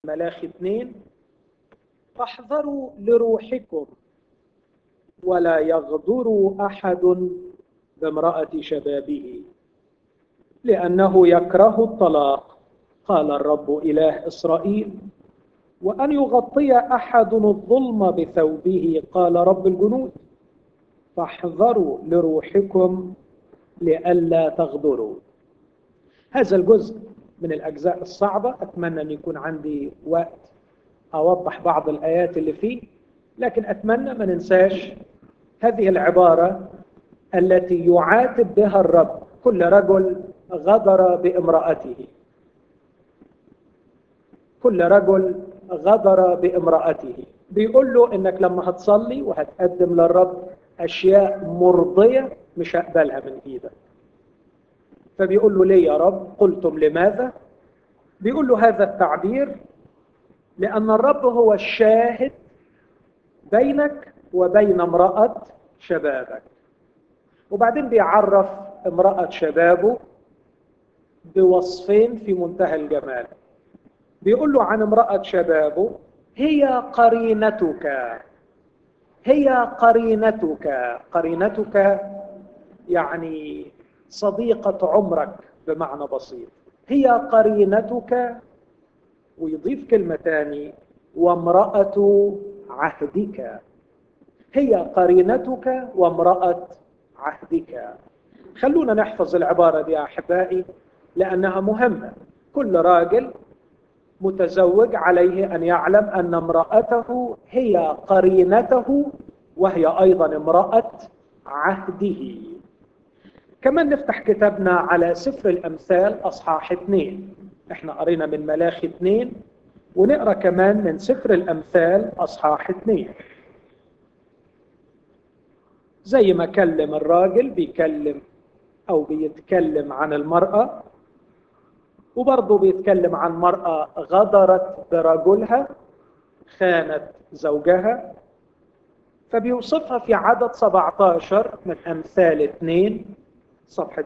ملاخي اثنين فاحذروا لروحكم ولا يغدر احد بامراه شبابه لانه يكره الطلاق قال الرب اله اسرائيل وان يغطي احد الظلم بثوبه قال رب الجنود فاحذروا لروحكم لئلا تغدروا هذا الجزء من الاجزاء الصعبه اتمنى ان يكون عندي وقت اوضح بعض الايات اللي فيه لكن اتمنى ما ننساش هذه العباره التي يعاتب بها الرب كل رجل غدر بامراته كل رجل غدر بامراته بيقول له انك لما هتصلي وهتقدم للرب اشياء مرضيه مش هقبلها من ايدك فبيقول له ليه يا رب قلتم لماذا بيقول له هذا التعبير لان الرب هو الشاهد بينك وبين امراه شبابك وبعدين بيعرف امراه شبابه بوصفين في منتهى الجمال بيقول له عن امراه شبابه هي قرينتك هي قرينتك قرينتك يعني صديقة عمرك بمعنى بسيط هي قرينتك ويضيف كلمة تاني وامرأة عهدك هي قرينتك وامرأة عهدك خلونا نحفظ العبارة دي يا أحبائي لأنها مهمة كل راجل متزوج عليه ان يعلم ان امراته هي قرينته وهي ايضا امراه عهده كمان نفتح كتابنا على سفر الامثال اصحاح اثنين احنا قرينا من ملاخي اثنين ونقرا كمان من سفر الامثال اصحاح اثنين زي ما كلم الراجل بيكلم او بيتكلم عن المراه وبرضه بيتكلم عن مرأة غدرت برجلها خانت زوجها فبيوصفها في عدد 17 من أمثال 2 صفحة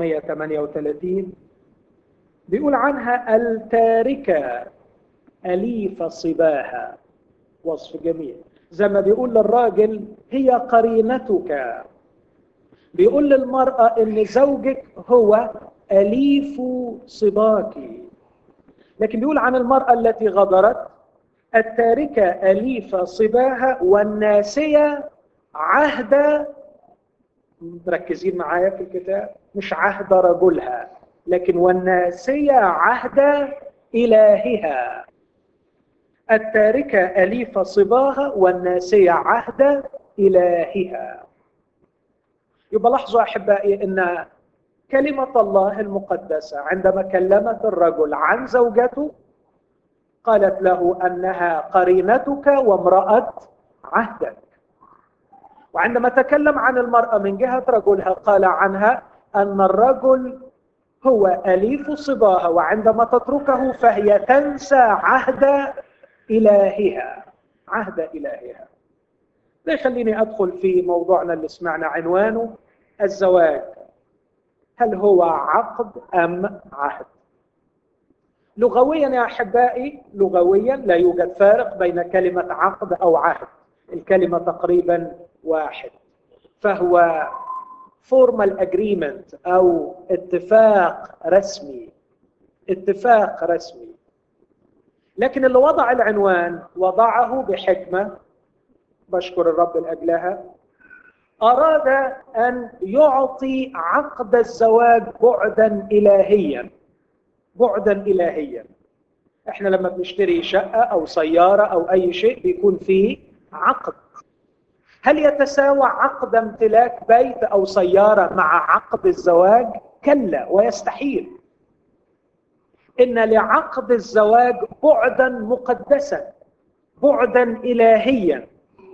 938 بيقول عنها التاركة أليف صباها وصف جميل زي ما بيقول للراجل هي قرينتك بيقول للمرأة إن زوجك هو أليف صباك لكن بيقول عن المرأة التي غدرت التاركة أليف صباها والناسية عهد مركزين معايا في الكتاب مش عهد رجلها لكن والناسية عهد إلهها التاركة أليف صباها والناسية عهد إلهها يبقى لاحظوا أحبائي أن كلمة الله المقدسة عندما كلمت الرجل عن زوجته قالت له أنها قرينتك وامرأة عهدك وعندما تكلم عن المرأة من جهة رجلها قال عنها أن الرجل هو أليف صباها وعندما تتركه فهي تنسى عهد إلهها عهد إلهها ده يخليني أدخل في موضوعنا اللي سمعنا عنوانه الزواج هل هو عقد أم عهد لغويا يا أحبائي لغويا لا يوجد فارق بين كلمة عقد أو عهد الكلمة تقريبا واحد فهو formal agreement أو اتفاق رسمي اتفاق رسمي لكن اللي وضع العنوان وضعه بحكمة بشكر الرب لأجلها أراد أن يعطي عقد الزواج بعدا إلهيا بعدا إلهيا احنا لما بنشتري شقة أو سيارة أو أي شيء بيكون فيه عقد هل يتساوى عقد امتلاك بيت أو سيارة مع عقد الزواج؟ كلا ويستحيل إن لعقد الزواج بعدا مقدسا بعدا إلهيا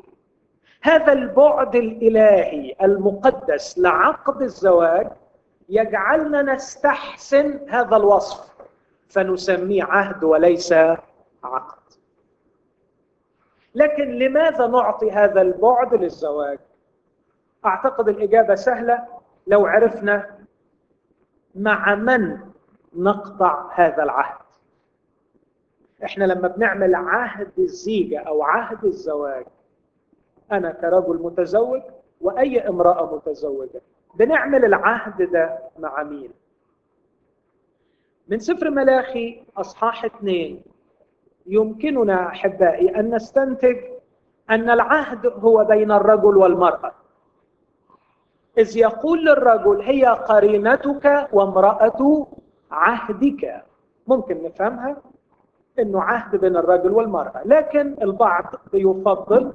هذا البعد الالهي المقدس لعقد الزواج يجعلنا نستحسن هذا الوصف فنسميه عهد وليس عقد لكن لماذا نعطي هذا البعد للزواج اعتقد الاجابه سهله لو عرفنا مع من نقطع هذا العهد احنا لما بنعمل عهد الزيجة او عهد الزواج انا كرجل متزوج واي امرأة متزوجة بنعمل العهد ده مع مين من سفر ملاخي اصحاح اثنين يمكننا احبائي ان نستنتج ان العهد هو بين الرجل والمراه اذ يقول للرجل هي قرينتك وامراه عهدك ممكن نفهمها انه عهد بين الرجل والمراه لكن البعض بيفضل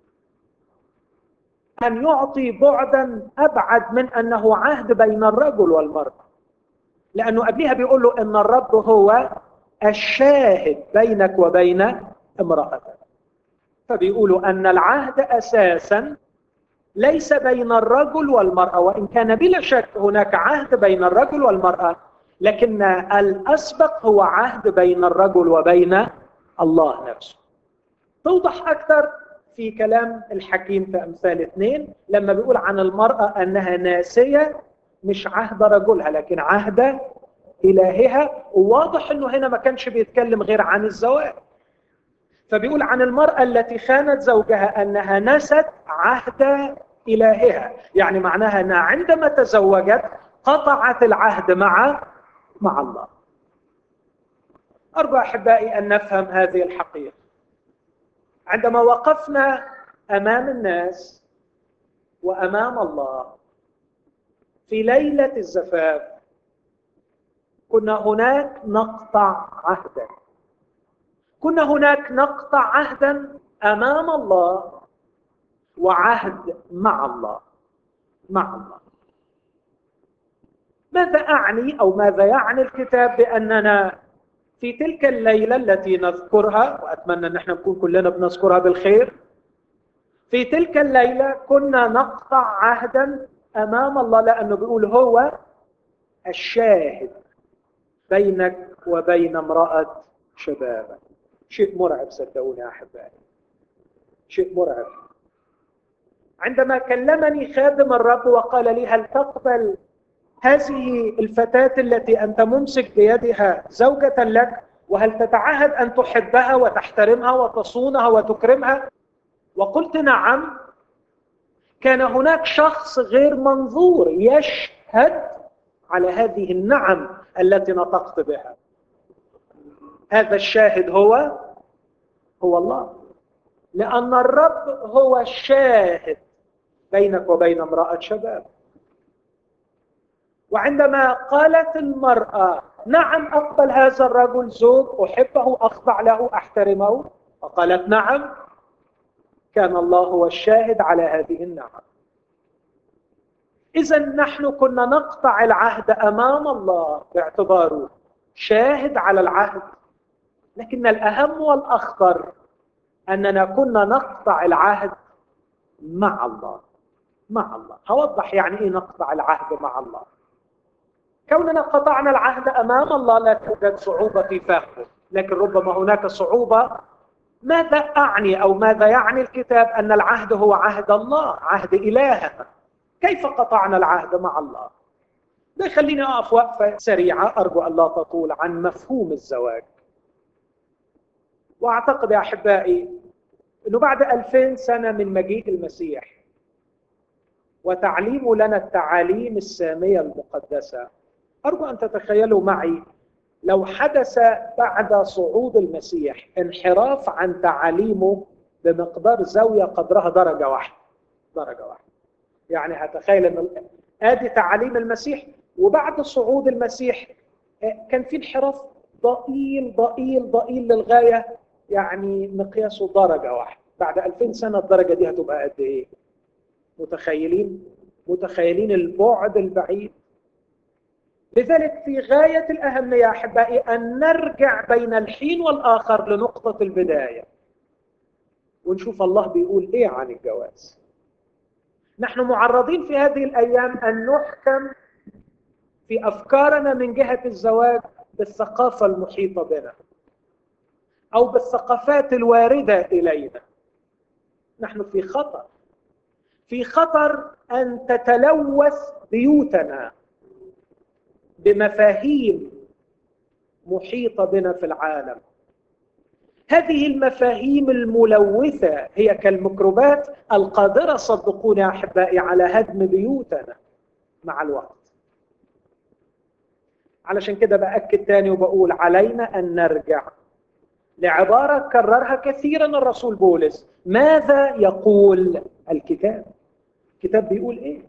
ان يعطي بعدا ابعد من انه عهد بين الرجل والمراه لانه قبلها بيقول له ان الرب هو الشاهد بينك وبين امرأتك فبيقولوا أن العهد أساسا ليس بين الرجل والمرأة وإن كان بلا شك هناك عهد بين الرجل والمرأة لكن الأسبق هو عهد بين الرجل وبين الله نفسه توضح أكثر في كلام الحكيم في أمثال اثنين لما بيقول عن المرأة أنها ناسية مش عهد رجلها لكن عهد إلهها وواضح أنه هنا ما كانش بيتكلم غير عن الزواج فبيقول عن المرأة التي خانت زوجها أنها نست عهد إلهها يعني معناها أنها عندما تزوجت قطعت العهد مع مع الله أرجو أحبائي أن نفهم هذه الحقيقة عندما وقفنا أمام الناس وأمام الله في ليلة الزفاف كنا هناك نقطع عهدا كنا هناك نقطع عهدا امام الله وعهد مع الله مع الله ماذا اعني او ماذا يعني الكتاب باننا في تلك الليله التي نذكرها واتمنى ان احنا نكون كلنا بنذكرها بالخير في تلك الليله كنا نقطع عهدا امام الله لانه بيقول هو الشاهد بينك وبين امراه شبابك شيء مرعب صدقوني يا احبائي شيء مرعب عندما كلمني خادم الرب وقال لي هل تقبل هذه الفتاة التي أنت ممسك بيدها زوجة لك وهل تتعهد أن تحبها وتحترمها وتصونها وتكرمها وقلت نعم كان هناك شخص غير منظور يشهد على هذه النعم التي نطقت بها هذا الشاهد هو هو الله لأن الرب هو الشاهد بينك وبين امرأة شباب وعندما قالت المرأة نعم أقبل هذا الرجل زوج أحبه أخضع له أحترمه فقالت نعم كان الله هو الشاهد على هذه النعم إذا نحن كنا نقطع العهد أمام الله باعتباره شاهد على العهد لكن الأهم والأخطر أننا كنا نقطع العهد مع الله مع الله هوضح يعني إيه نقطع العهد مع الله كوننا قطعنا العهد أمام الله لا توجد صعوبة في فهمه لكن ربما هناك صعوبة ماذا أعني أو ماذا يعني الكتاب أن العهد هو عهد الله عهد إلهنا كيف قطعنا العهد مع الله ده يخليني أقف وقفة سريعة أرجو أن لا تطول عن مفهوم الزواج واعتقد يا احبائي انه بعد ألفين سنه من مجيء المسيح وتعليمه لنا التعاليم الساميه المقدسه ارجو ان تتخيلوا معي لو حدث بعد صعود المسيح انحراف عن تعاليمه بمقدار زاويه قدرها درجه واحده درجه واحده يعني هتخيل ان ادي تعاليم المسيح وبعد صعود المسيح آه، كان في انحراف ضئيل ضئيل ضئيل للغايه يعني مقياسه درجة واحدة بعد 2000 سنة الدرجة دي هتبقى قد إيه؟ متخيلين؟ متخيلين البعد البعيد؟ لذلك في غاية الأهمية يا أحبائي أن نرجع بين الحين والآخر لنقطة البداية ونشوف الله بيقول إيه عن الجواز نحن معرضين في هذه الأيام أن نحكم في أفكارنا من جهة الزواج بالثقافة المحيطة بنا او بالثقافات الوارده الينا نحن في خطر في خطر ان تتلوث بيوتنا بمفاهيم محيطه بنا في العالم هذه المفاهيم الملوثة هي كالميكروبات القادرة صدقوني يا أحبائي على هدم بيوتنا مع الوقت علشان كده بأكد تاني وبقول علينا أن نرجع لعبارة كررها كثيرا الرسول بولس ماذا يقول الكتاب الكتاب بيقول ايه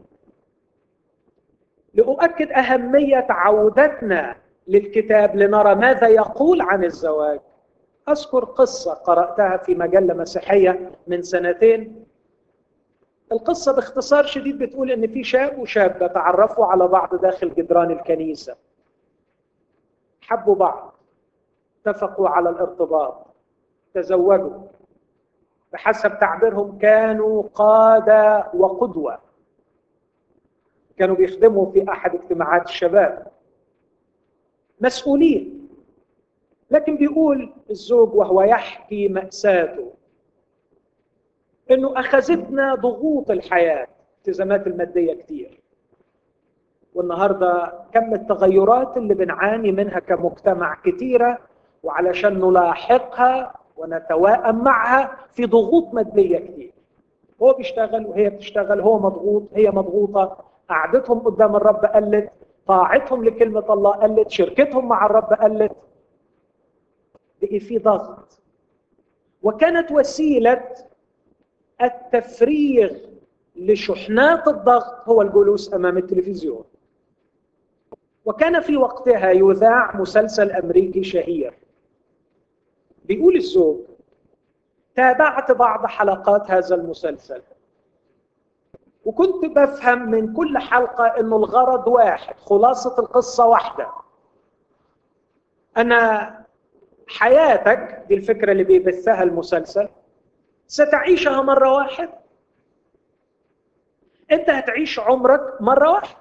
لأؤكد أهمية عودتنا للكتاب لنرى ماذا يقول عن الزواج أذكر قصة قرأتها في مجلة مسيحية من سنتين القصة باختصار شديد بتقول إن في شاب وشابة تعرفوا على بعض داخل جدران الكنيسة حبوا بعض اتفقوا على الارتباط تزوجوا بحسب تعبيرهم كانوا قادة وقدوة كانوا بيخدموا في أحد اجتماعات الشباب مسؤولين لكن بيقول الزوج وهو يحكي مأساته انه اخذتنا ضغوط الحياه التزامات الماديه كتير والنهارده كم التغيرات اللي بنعاني منها كمجتمع كتيره وعلشان نلاحقها ونتواءم معها في ضغوط ماديه كتير هو بيشتغل وهي بتشتغل هو مضغوط هي مضغوطه قعدتهم قدام الرب قلت طاعتهم لكلمه الله قلت شركتهم مع الرب قلت بقي في ضغط وكانت وسيله التفريغ لشحنات الضغط هو الجلوس امام التلفزيون وكان في وقتها يذاع مسلسل امريكي شهير بيقول الزوج تابعت بعض حلقات هذا المسلسل وكنت بفهم من كل حلقه انه الغرض واحد خلاصه القصه واحده انا حياتك دي الفكره اللي بيبثها المسلسل ستعيشها مرة واحدة أنت هتعيش عمرك مرة واحدة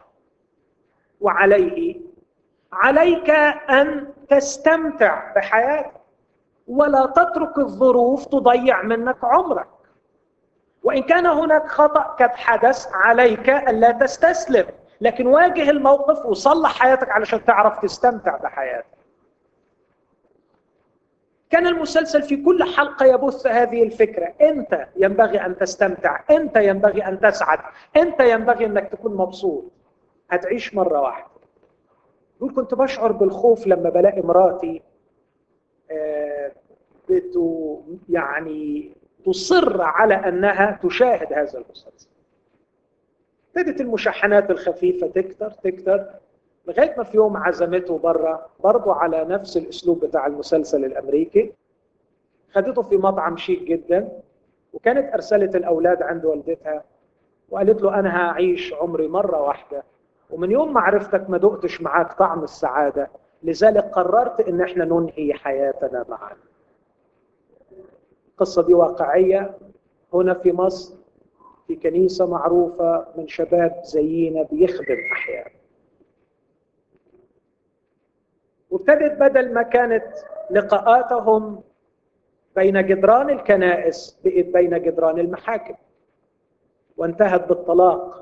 وعليه عليك أن تستمتع بحياتك ولا تترك الظروف تضيع منك عمرك وإن كان هناك خطأ قد حدث عليك ألا تستسلم لكن واجه الموقف وصلح حياتك علشان تعرف تستمتع بحياتك كان المسلسل في كل حلقه يبث هذه الفكره انت ينبغي ان تستمتع انت ينبغي ان تسعد انت ينبغي انك تكون مبسوط هتعيش مره واحده يقول كنت بشعر بالخوف لما بلاقي مراتي آه بتو يعني تصر على انها تشاهد هذا المسلسل ابتدت المشحنات الخفيفه تكتر تكتر لغايه ما في يوم عزمته بره برضه على نفس الاسلوب بتاع المسلسل الامريكي خدته في مطعم شيك جدا وكانت ارسلت الاولاد عند والدتها وقالت له انا هعيش عمري مره واحده ومن يوم ما عرفتك ما دقتش معاك طعم السعاده لذلك قررت ان احنا ننهي حياتنا معا القصه دي واقعيه هنا في مصر في كنيسه معروفه من شباب زينا بيخدم احيانا وابتدت بدل ما كانت لقاءاتهم بين جدران الكنائس بقت بين جدران المحاكم وانتهت بالطلاق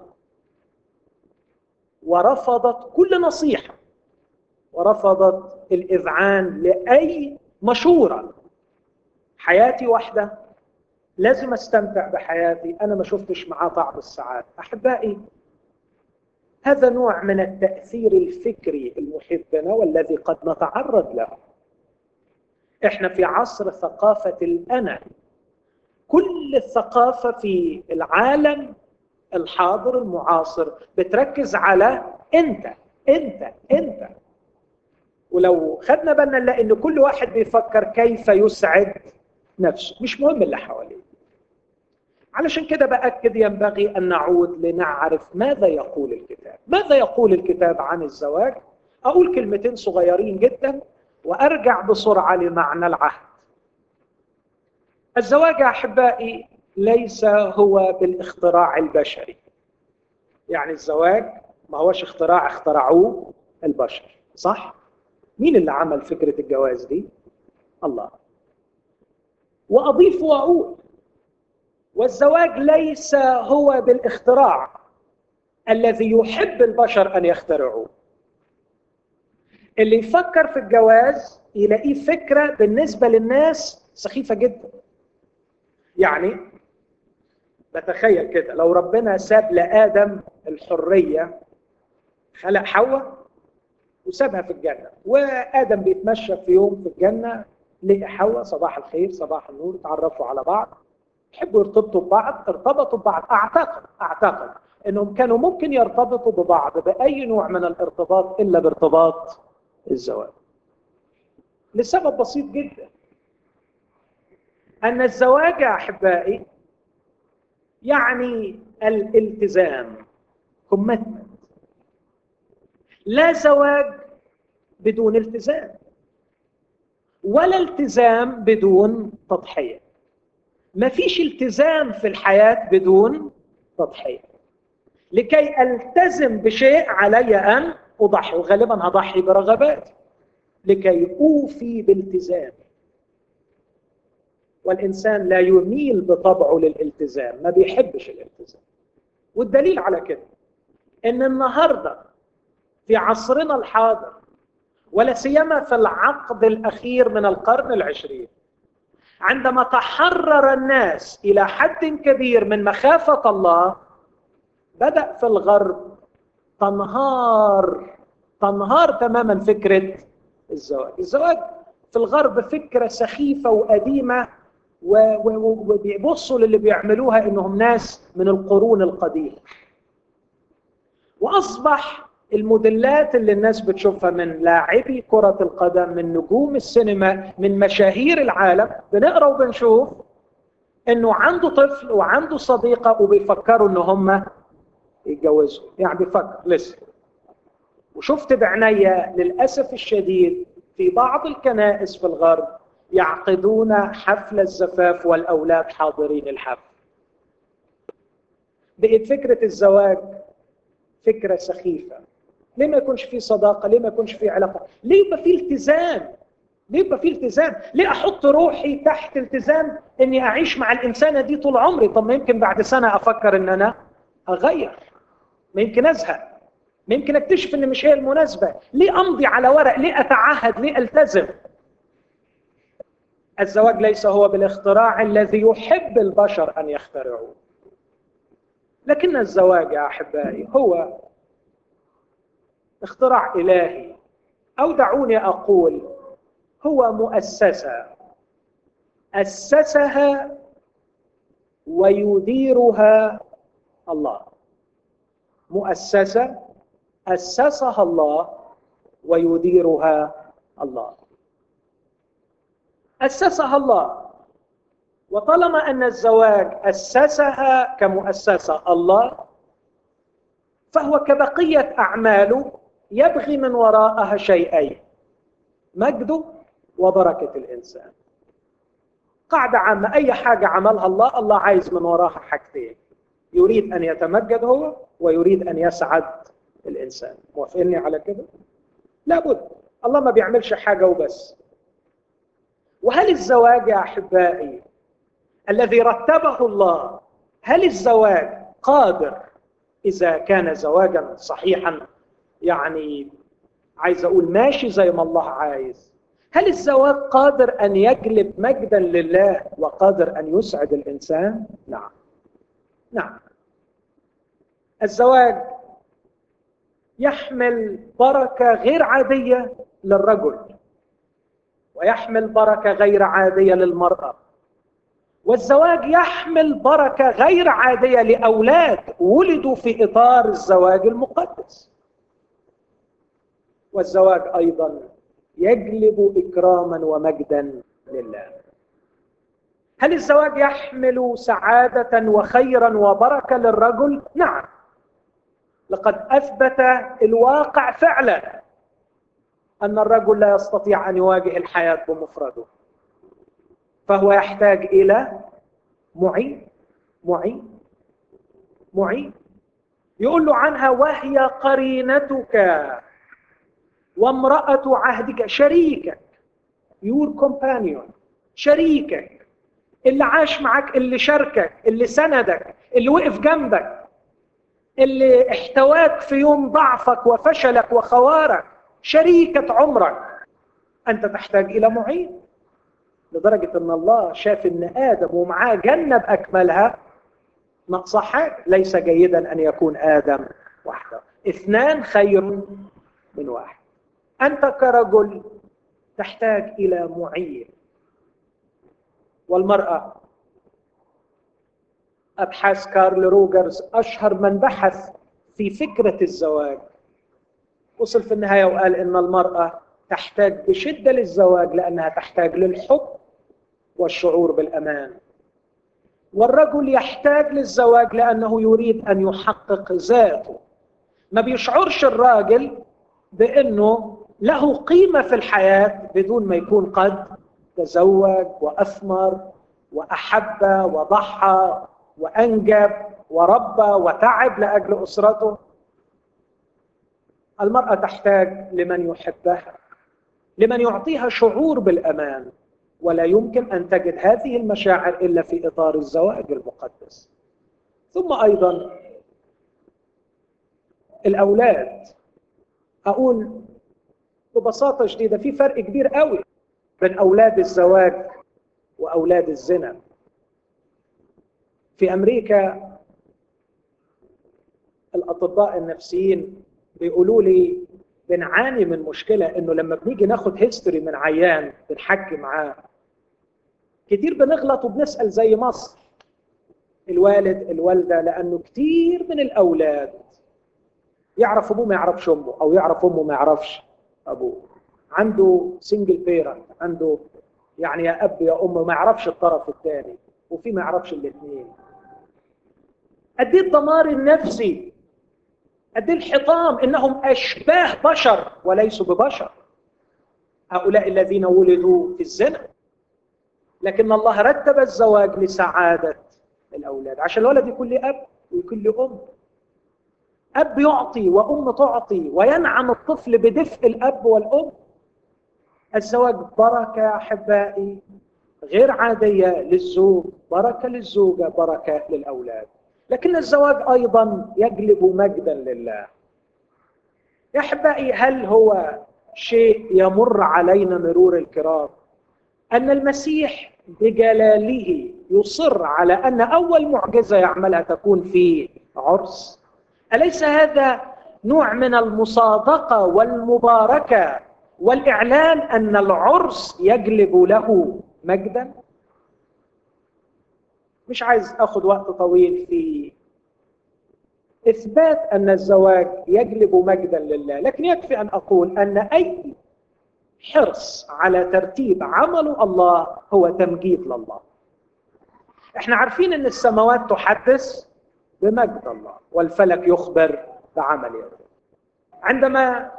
ورفضت كل نصيحه ورفضت الاذعان لاي مشوره حياتي واحده لازم استمتع بحياتي انا ما شفتش معاه طعم السعاده احبائي هذا نوع من التاثير الفكري المحيط بنا والذي قد نتعرض له احنا في عصر ثقافه الانا كل الثقافه في العالم الحاضر المعاصر بتركز على انت انت انت ولو خدنا بالنا نلاقي ان كل واحد بيفكر كيف يسعد نفسه مش مهم اللي حواليه علشان كده باكد ينبغي ان نعود لنعرف ماذا يقول الكتاب ماذا يقول الكتاب عن الزواج اقول كلمتين صغيرين جدا وارجع بسرعه لمعنى العهد الزواج يا احبائي ليس هو بالاختراع البشري يعني الزواج ما هوش اختراع اخترعوه البشر صح مين اللي عمل فكره الجواز دي الله واضيف واقول والزواج ليس هو بالاختراع الذي يحب البشر ان يخترعوه اللي يفكر في الجواز يلاقيه فكره بالنسبه للناس سخيفة جدا يعني بتخيل كده لو ربنا ساب لآدم الحرية خلق حواء وسابها في الجنة وآدم بيتمشى في يوم في الجنة لقى حواء صباح الخير صباح النور اتعرفوا على بعض يحبوا يرتبطوا ببعض ارتبطوا ببعض اعتقد اعتقد انهم كانوا ممكن يرتبطوا ببعض باي نوع من الارتباط الا بارتباط الزواج لسبب بسيط جدا ان الزواج يا احبائي يعني الالتزام كوميتمنت لا زواج بدون التزام ولا التزام بدون تضحيه ما فيش التزام في الحياه بدون تضحيه لكي التزم بشيء علي ان اضحي وغالبا هضحي برغباتي لكي اوفي بالتزامي والانسان لا يميل بطبعه للالتزام ما بيحبش الالتزام والدليل على كده ان النهارده في عصرنا الحاضر ولا سيما في العقد الاخير من القرن العشرين عندما تحرر الناس الى حد كبير من مخافه الله بدا في الغرب تنهار تنهار تماما فكره الزواج الزواج في الغرب فكره سخيفه وقديمه وبيبصوا للي بيعملوها انهم ناس من القرون القديمه واصبح الموديلات اللي الناس بتشوفها من لاعبي كرة القدم من نجوم السينما من مشاهير العالم بنقرا وبنشوف انه عنده طفل وعنده صديقة وبيفكروا ان هم يتجوزوا يعني بيفكر لسه وشفت بعناية للأسف الشديد في بعض الكنائس في الغرب يعقدون حفل الزفاف والأولاد حاضرين الحفل بقت فكرة الزواج فكرة سخيفة ليه ما يكونش في صداقة ليه ما يكونش في علاقة ليه يبقى في التزام ليه يبقى في التزام ليه احط روحي تحت التزام اني اعيش مع الانسانه دي طول عمري طب ما يمكن بعد سنه افكر ان انا اغير ما يمكن ازهق ما يمكن اكتشف ان مش هي المناسبه ليه امضي على ورق ليه اتعهد ليه التزم الزواج ليس هو بالاختراع الذي يحب البشر ان يخترعوه لكن الزواج يا احبائي هو اختراع الهي او دعوني اقول هو مؤسسه اسسها ويديرها الله مؤسسه اسسها الله ويديرها الله اسسها الله وطالما ان الزواج اسسها كمؤسسه الله فهو كبقيه اعماله يبغي من وراءها شيئين مجده وبركه الانسان قاعده عامه اي حاجه عملها الله الله عايز من وراها حاجتين يريد ان يتمجد هو ويريد ان يسعد الانسان موافقني على كده لابد الله ما بيعملش حاجه وبس وهل الزواج يا احبائي الذي رتبه الله هل الزواج قادر اذا كان زواجا صحيحا يعني عايز اقول ماشي زي ما الله عايز هل الزواج قادر ان يجلب مجدا لله وقادر ان يسعد الانسان نعم نعم الزواج يحمل بركه غير عاديه للرجل ويحمل بركه غير عاديه للمراه والزواج يحمل بركه غير عاديه لاولاد ولدوا في اطار الزواج المقدس والزواج ايضا يجلب اكراما ومجدا لله هل الزواج يحمل سعاده وخيرا وبركه للرجل نعم لقد اثبت الواقع فعلا ان الرجل لا يستطيع ان يواجه الحياه بمفرده فهو يحتاج الى معين معين معين يقول له عنها وهي قرينتك وامرأة عهدك شريكك يور كومبانيون شريكك اللي عاش معك اللي شاركك اللي سندك اللي وقف جنبك اللي احتواك في يوم ضعفك وفشلك وخوارك شريكة عمرك أنت تحتاج إلى معين لدرجة أن الله شاف أن آدم ومعاه جنة بأكملها نقص حاجة ليس جيدا أن يكون آدم وحده اثنان خير من واحد أنت كرجل تحتاج إلى معين والمرأة أبحاث كارل روجرز أشهر من بحث في فكرة الزواج وصل في النهاية وقال إن المرأة تحتاج بشدة للزواج لأنها تحتاج للحب والشعور بالأمان والرجل يحتاج للزواج لأنه يريد أن يحقق ذاته ما بيشعرش الراجل بأنه له قيمة في الحياة بدون ما يكون قد تزوج وأثمر وأحب وضحى وأنجب وربى وتعب لأجل أسرته المرأة تحتاج لمن يحبها لمن يعطيها شعور بالأمان ولا يمكن أن تجد هذه المشاعر إلا في إطار الزواج المقدس ثم أيضا الأولاد أقول ببساطة شديدة في فرق كبير قوي بين أولاد الزواج وأولاد الزنا في أمريكا الأطباء النفسيين بيقولوا لي بنعاني من مشكلة إنه لما بنيجي ناخد هيستوري من عيان بنحكي معاه كتير بنغلط وبنسأل زي مصر الوالد الوالدة لأنه كتير من الأولاد يعرف أبوه ما يعرفش أمه أو يعرف أمه ما يعرفش أبوه عنده سنجل بيرنت عنده يعني يا أب يا أم ما يعرفش الطرف الثاني وفي ما يعرفش الاثنين قد ايه الدمار النفسي قد ايه الحطام انهم اشباه بشر وليسوا ببشر هؤلاء الذين ولدوا في الزنا لكن الله رتب الزواج لسعاده الاولاد عشان الولد يكون له اب ويكون له ام اب يعطي وام تعطي وينعم الطفل بدفء الاب والام الزواج بركه يا احبائي غير عاديه للزوج بركه للزوجه بركه للاولاد لكن الزواج ايضا يجلب مجدا لله يا احبائي هل هو شيء يمر علينا مرور الكرام ان المسيح بجلاله يصر على ان اول معجزه يعملها تكون في عرس اليس هذا نوع من المصادقه والمباركه والاعلان ان العرس يجلب له مجدا مش عايز اخذ وقت طويل في اثبات ان الزواج يجلب مجدا لله لكن يكفي ان اقول ان اي حرص على ترتيب عمل الله هو تمجيد لله احنا عارفين ان السماوات تحدث بمجد الله والفلك يخبر بعمل يده عندما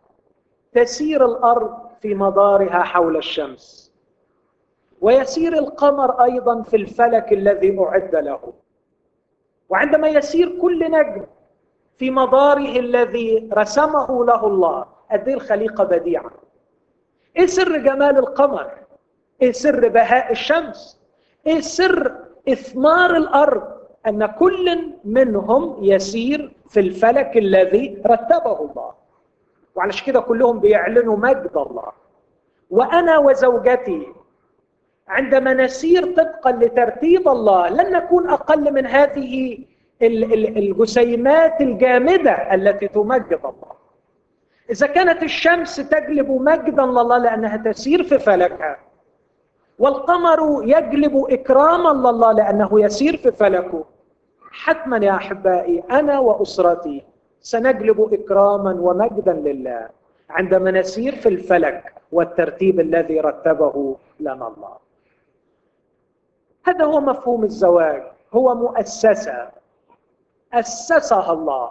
تسير الارض في مدارها حول الشمس ويسير القمر ايضا في الفلك الذي اعد له وعندما يسير كل نجم في مداره الذي رسمه له الله قد الخليقه بديعه ايه سر جمال القمر ايه سر بهاء الشمس ايه سر اثمار الارض ان كل منهم يسير في الفلك الذي رتبه الله وعلش كده كلهم بيعلنوا مجد الله وانا وزوجتي عندما نسير طبقا لترتيب الله لن نكون اقل من هذه الجسيمات الجامده التي تمجد الله. اذا كانت الشمس تجلب مجدا لله لانها تسير في فلكها والقمر يجلب اكراما لله لانه يسير في فلكه حتما يا احبائي انا واسرتي سنجلب اكراما ومجدا لله عندما نسير في الفلك والترتيب الذي رتبه لنا الله هذا هو مفهوم الزواج هو مؤسسه اسسها الله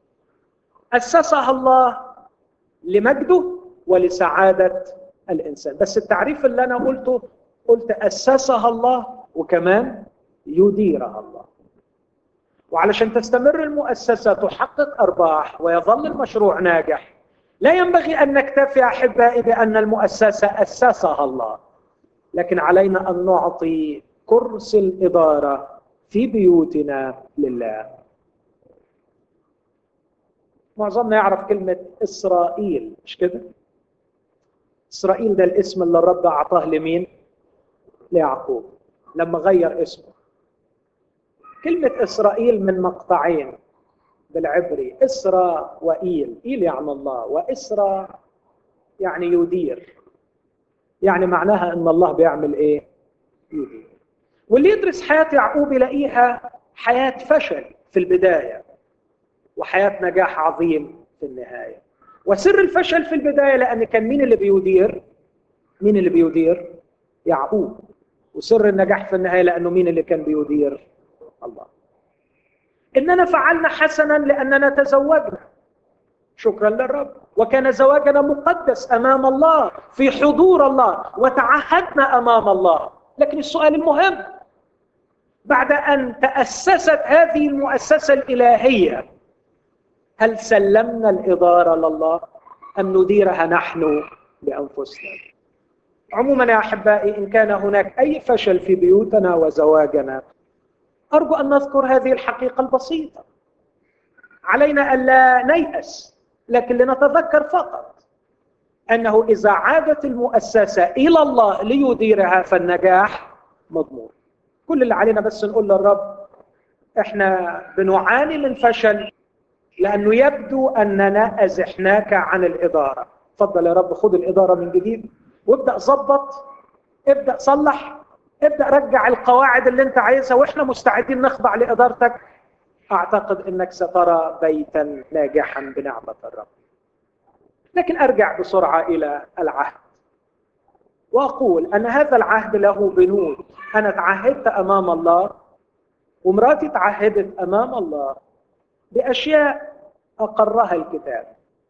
اسسها الله لمجده ولسعاده الانسان بس التعريف اللي انا قلته قلت اسسها الله وكمان يديرها الله وعلشان تستمر المؤسسه تحقق ارباح ويظل المشروع ناجح لا ينبغي ان نكتفي احبائي بان المؤسسه اسسها الله لكن علينا ان نعطي كرسي الإدارة في بيوتنا لله معظمنا يعرف كلمة إسرائيل مش كده؟ إسرائيل ده الاسم اللي الرب أعطاه لمين؟ ليعقوب لما غير اسمه كلمة إسرائيل من مقطعين بالعبري إسرا وإيل إيل يعني الله وإسرا يعني يدير يعني معناها أن الله بيعمل إيه؟ يدير واللي يدرس حياة يعقوب يلاقيها حياة فشل في البداية وحياة نجاح عظيم في النهاية وسر الفشل في البداية لأن كان مين اللي بيدير؟ مين اللي بيدير؟ يعقوب وسر النجاح في النهاية لأنه مين اللي كان بيدير؟ الله إننا فعلنا حسنا لأننا تزوجنا شكرا للرب وكان زواجنا مقدس أمام الله في حضور الله وتعهدنا أمام الله لكن السؤال المهم بعد أن تأسست هذه المؤسسة الإلهية هل سلمنا الإدارة لله أم نديرها نحن بأنفسنا عموما يا أحبائي إن كان هناك أي فشل في بيوتنا وزواجنا أرجو أن نذكر هذه الحقيقة البسيطة علينا ألا نيأس لكن لنتذكر فقط أنه إذا عادت المؤسسة إلى الله ليديرها فالنجاح مضمون كل اللي علينا بس نقول للرب احنا بنعاني من فشل لأنه يبدو أننا أزحناك عن الإدارة تفضل يا رب خذ الإدارة من جديد وابدأ ظبط ابدأ صلح ابدأ رجع القواعد اللي انت عايزها واحنا مستعدين نخضع لإدارتك أعتقد أنك سترى بيتا ناجحا بنعمة الرب لكن أرجع بسرعة إلى العهد وأقول أن هذا العهد له بنود أنا تعهدت أمام الله ومراتي تعهدت أمام الله بأشياء أقرها الكتاب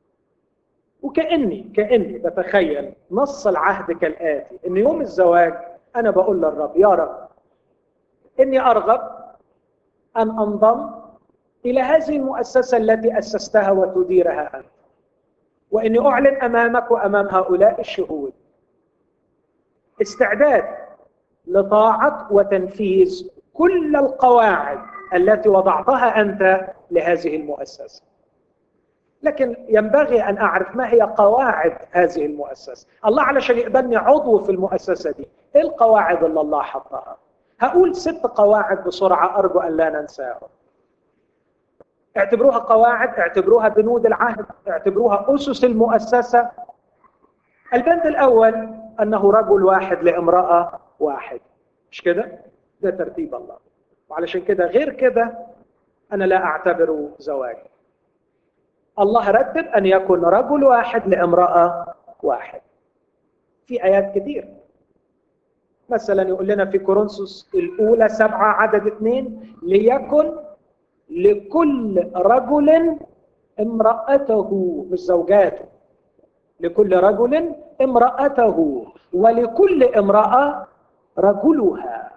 وكأني كأني بتخيل نص العهد كالآتي أن يوم الزواج أنا بقول للرب يا رب إني أرغب أن أنضم إلى هذه المؤسسة التي أسستها وتديرها أنت وإني أعلن أمامك وأمام هؤلاء الشهود استعداد لطاعة وتنفيذ كل القواعد التي وضعتها أنت لهذه المؤسسة لكن ينبغي أن أعرف ما هي قواعد هذه المؤسسة الله علشان يقبلني عضو في المؤسسة دي إيه القواعد اللي الله حطها هقول ست قواعد بسرعة أرجو أن لا ننساهم اعتبروها قواعد اعتبروها بنود العهد اعتبروها أسس المؤسسة البند الأول أنه رجل واحد لامرأة واحد مش كده؟ ده ترتيب الله وعلشان كده غير كده أنا لا أعتبره زواج الله رتب أن يكون رجل واحد لامرأة واحد في آيات كثير مثلا يقول لنا في كورنثوس الأولى سبعة عدد اثنين ليكن لكل رجل امرأته مش زوجاته لكل رجل امرأته ولكل امرأة رجلها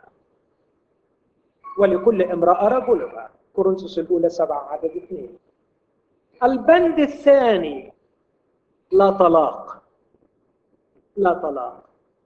ولكل امرأة رجلها كورنثوس الأولى سبعة عدد اثنين البند الثاني لا طلاق لا طلاق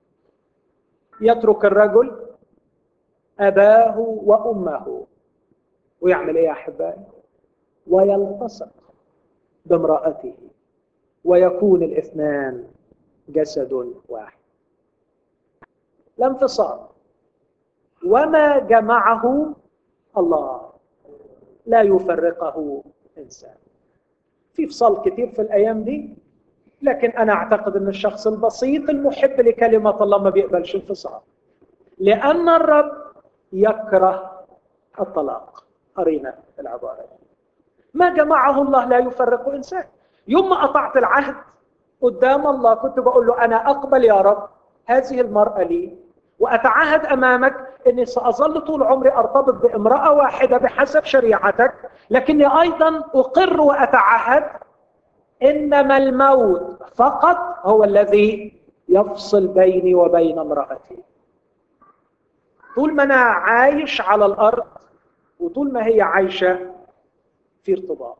يترك الرجل أباه وأمه ويعمل إيه يا أحبائي ويلتصق بامرأته ويكون الاثنان جسد واحد لا انفصال وما جمعه الله لا يفرقه انسان في فصال كثير في الايام دي لكن انا اعتقد ان الشخص البسيط المحب لكلمه الله ما بيقبلش انفصال لان الرب يكره الطلاق قرينا العباره دي ما جمعه الله لا يفرق انسان يوم ما قطعت العهد قدام الله كنت بقول له انا اقبل يا رب هذه المراه لي واتعهد امامك اني ساظل طول عمري ارتبط بامراه واحده بحسب شريعتك لكني ايضا اقر واتعهد انما الموت فقط هو الذي يفصل بيني وبين امراتي طول ما انا عايش على الارض وطول ما هي عايشه في ارتباط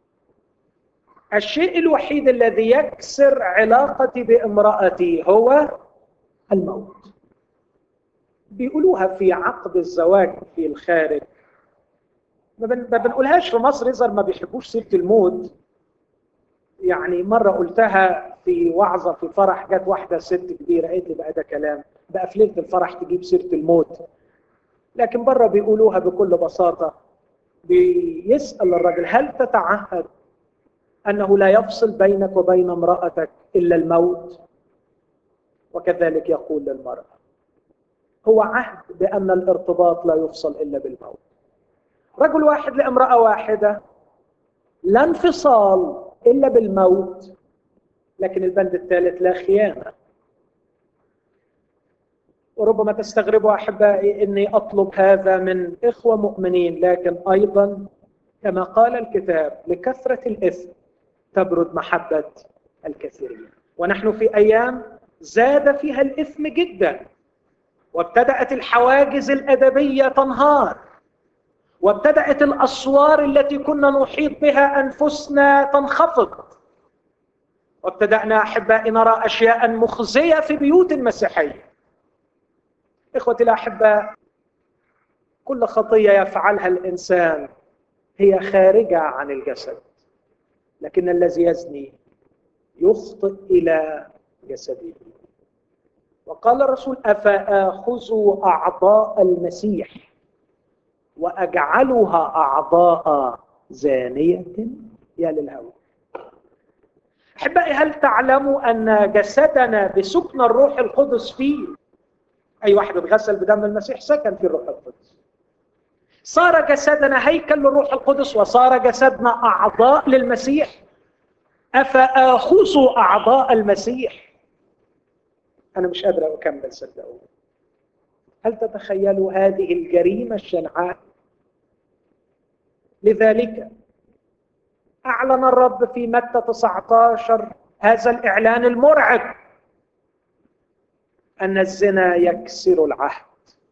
الشيء الوحيد الذي يكسر علاقتي بامرأتي هو الموت بيقولوها في عقد الزواج في الخارج ما بنقولهاش في مصر يظهر ما بيحبوش سيره الموت يعني مره قلتها في وعظه في فرح جت واحده ست كبيره قالت لي بقى ده كلام بقى في ليله الفرح تجيب سيره الموت لكن بره بيقولوها بكل بساطه بيسال الرجل هل تتعهد انه لا يفصل بينك وبين امراتك الا الموت وكذلك يقول للمراه هو عهد بان الارتباط لا يفصل الا بالموت رجل واحد لامراه واحده لا انفصال الا بالموت لكن البند الثالث لا خيانه وربما تستغربوا احبائي اني اطلب هذا من اخوه مؤمنين لكن ايضا كما قال الكتاب لكثره الاثم تبرد محبه الكثيرين ونحن في ايام زاد فيها الاثم جدا وابتدات الحواجز الادبيه تنهار وابتدات الاسوار التي كنا نحيط بها انفسنا تنخفض وابتدانا احبائي نرى اشياء مخزيه في بيوت المسيحيه اخوتي الاحباء كل خطيه يفعلها الانسان هي خارجه عن الجسد لكن الذي يزني يخطئ الى جسده وقال الرسول افاخذ اعضاء المسيح واجعلها اعضاء زانيه يا للهوى احبائي هل تعلموا ان جسدنا بسكن الروح القدس فيه اي واحد اتغسل بدم المسيح سكن في الروح القدس صار جسدنا هيكل للروح القدس وصار جسدنا اعضاء للمسيح افاخذ اعضاء المسيح انا مش قادر اكمل صدقوني هل تتخيلوا هذه الجريمه الشنعاء لذلك اعلن الرب في متى 19 هذا الاعلان المرعب ان الزنا يكسر العهد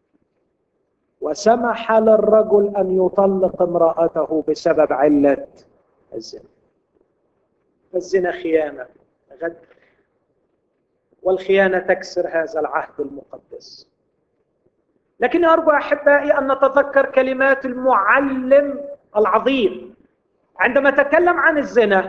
وسمح للرجل ان يطلق امراته بسبب عله الزنا الزنا خيانه غدر والخيانه تكسر هذا العهد المقدس لكني ارجو احبائي ان نتذكر كلمات المعلم العظيم عندما تكلم عن الزنا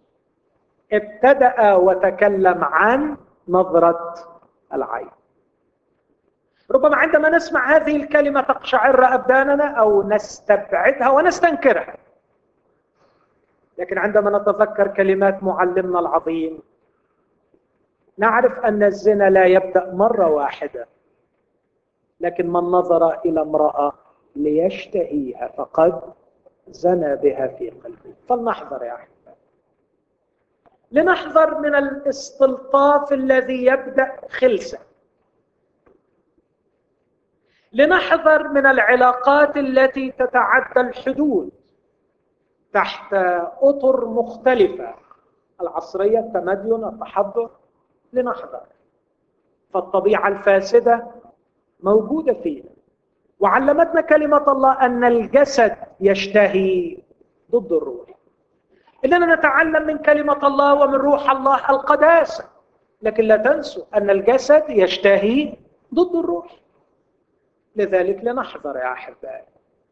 ابتدا وتكلم عن نظره العين ربما عندما نسمع هذه الكلمه تقشعر ابداننا او نستبعدها ونستنكرها لكن عندما نتذكر كلمات معلمنا العظيم نعرف ان الزنا لا يبدا مره واحده لكن من نظر الى امراه ليشتهيها فقد زنى بها في قلبه فلنحذر يا احباب لنحذر من الاستلطاف الذي يبدا خلسه لنحذر من العلاقات التي تتعدى الحدود تحت اطر مختلفه العصريه التمدن التحضر لنحذر فالطبيعه الفاسده موجوده فينا وعلمتنا كلمه الله ان الجسد يشتهي ضد الروح اننا نتعلم من كلمه الله ومن روح الله القداسه لكن لا تنسوا ان الجسد يشتهي ضد الروح لذلك لنحذر يا احبائي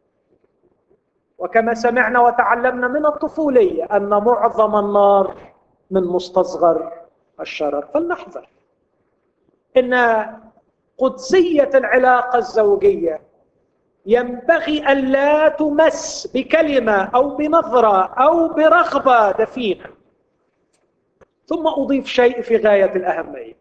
وكما سمعنا وتعلمنا من الطفوليه ان معظم النار من مستصغر الشرر فلنحذر ان قدسيه العلاقه الزوجيه ينبغي ألا تمس بكلمة أو بنظرة أو برغبة دفينة ثم أضيف شيء في غاية الأهمية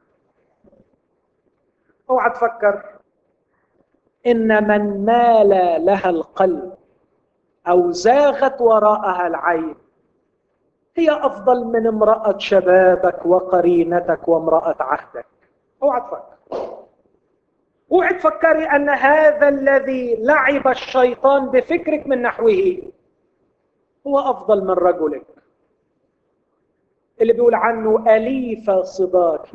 اوعى تفكر إن من مال لها القلب أو زاغت وراءها العين هي أفضل من امرأة شبابك وقرينتك وامرأة عهدك اوعى تفكر اوعي تفكري ان هذا الذي لعب الشيطان بفكرك من نحوه هو افضل من رجلك اللي بيقول عنه اليف صباكي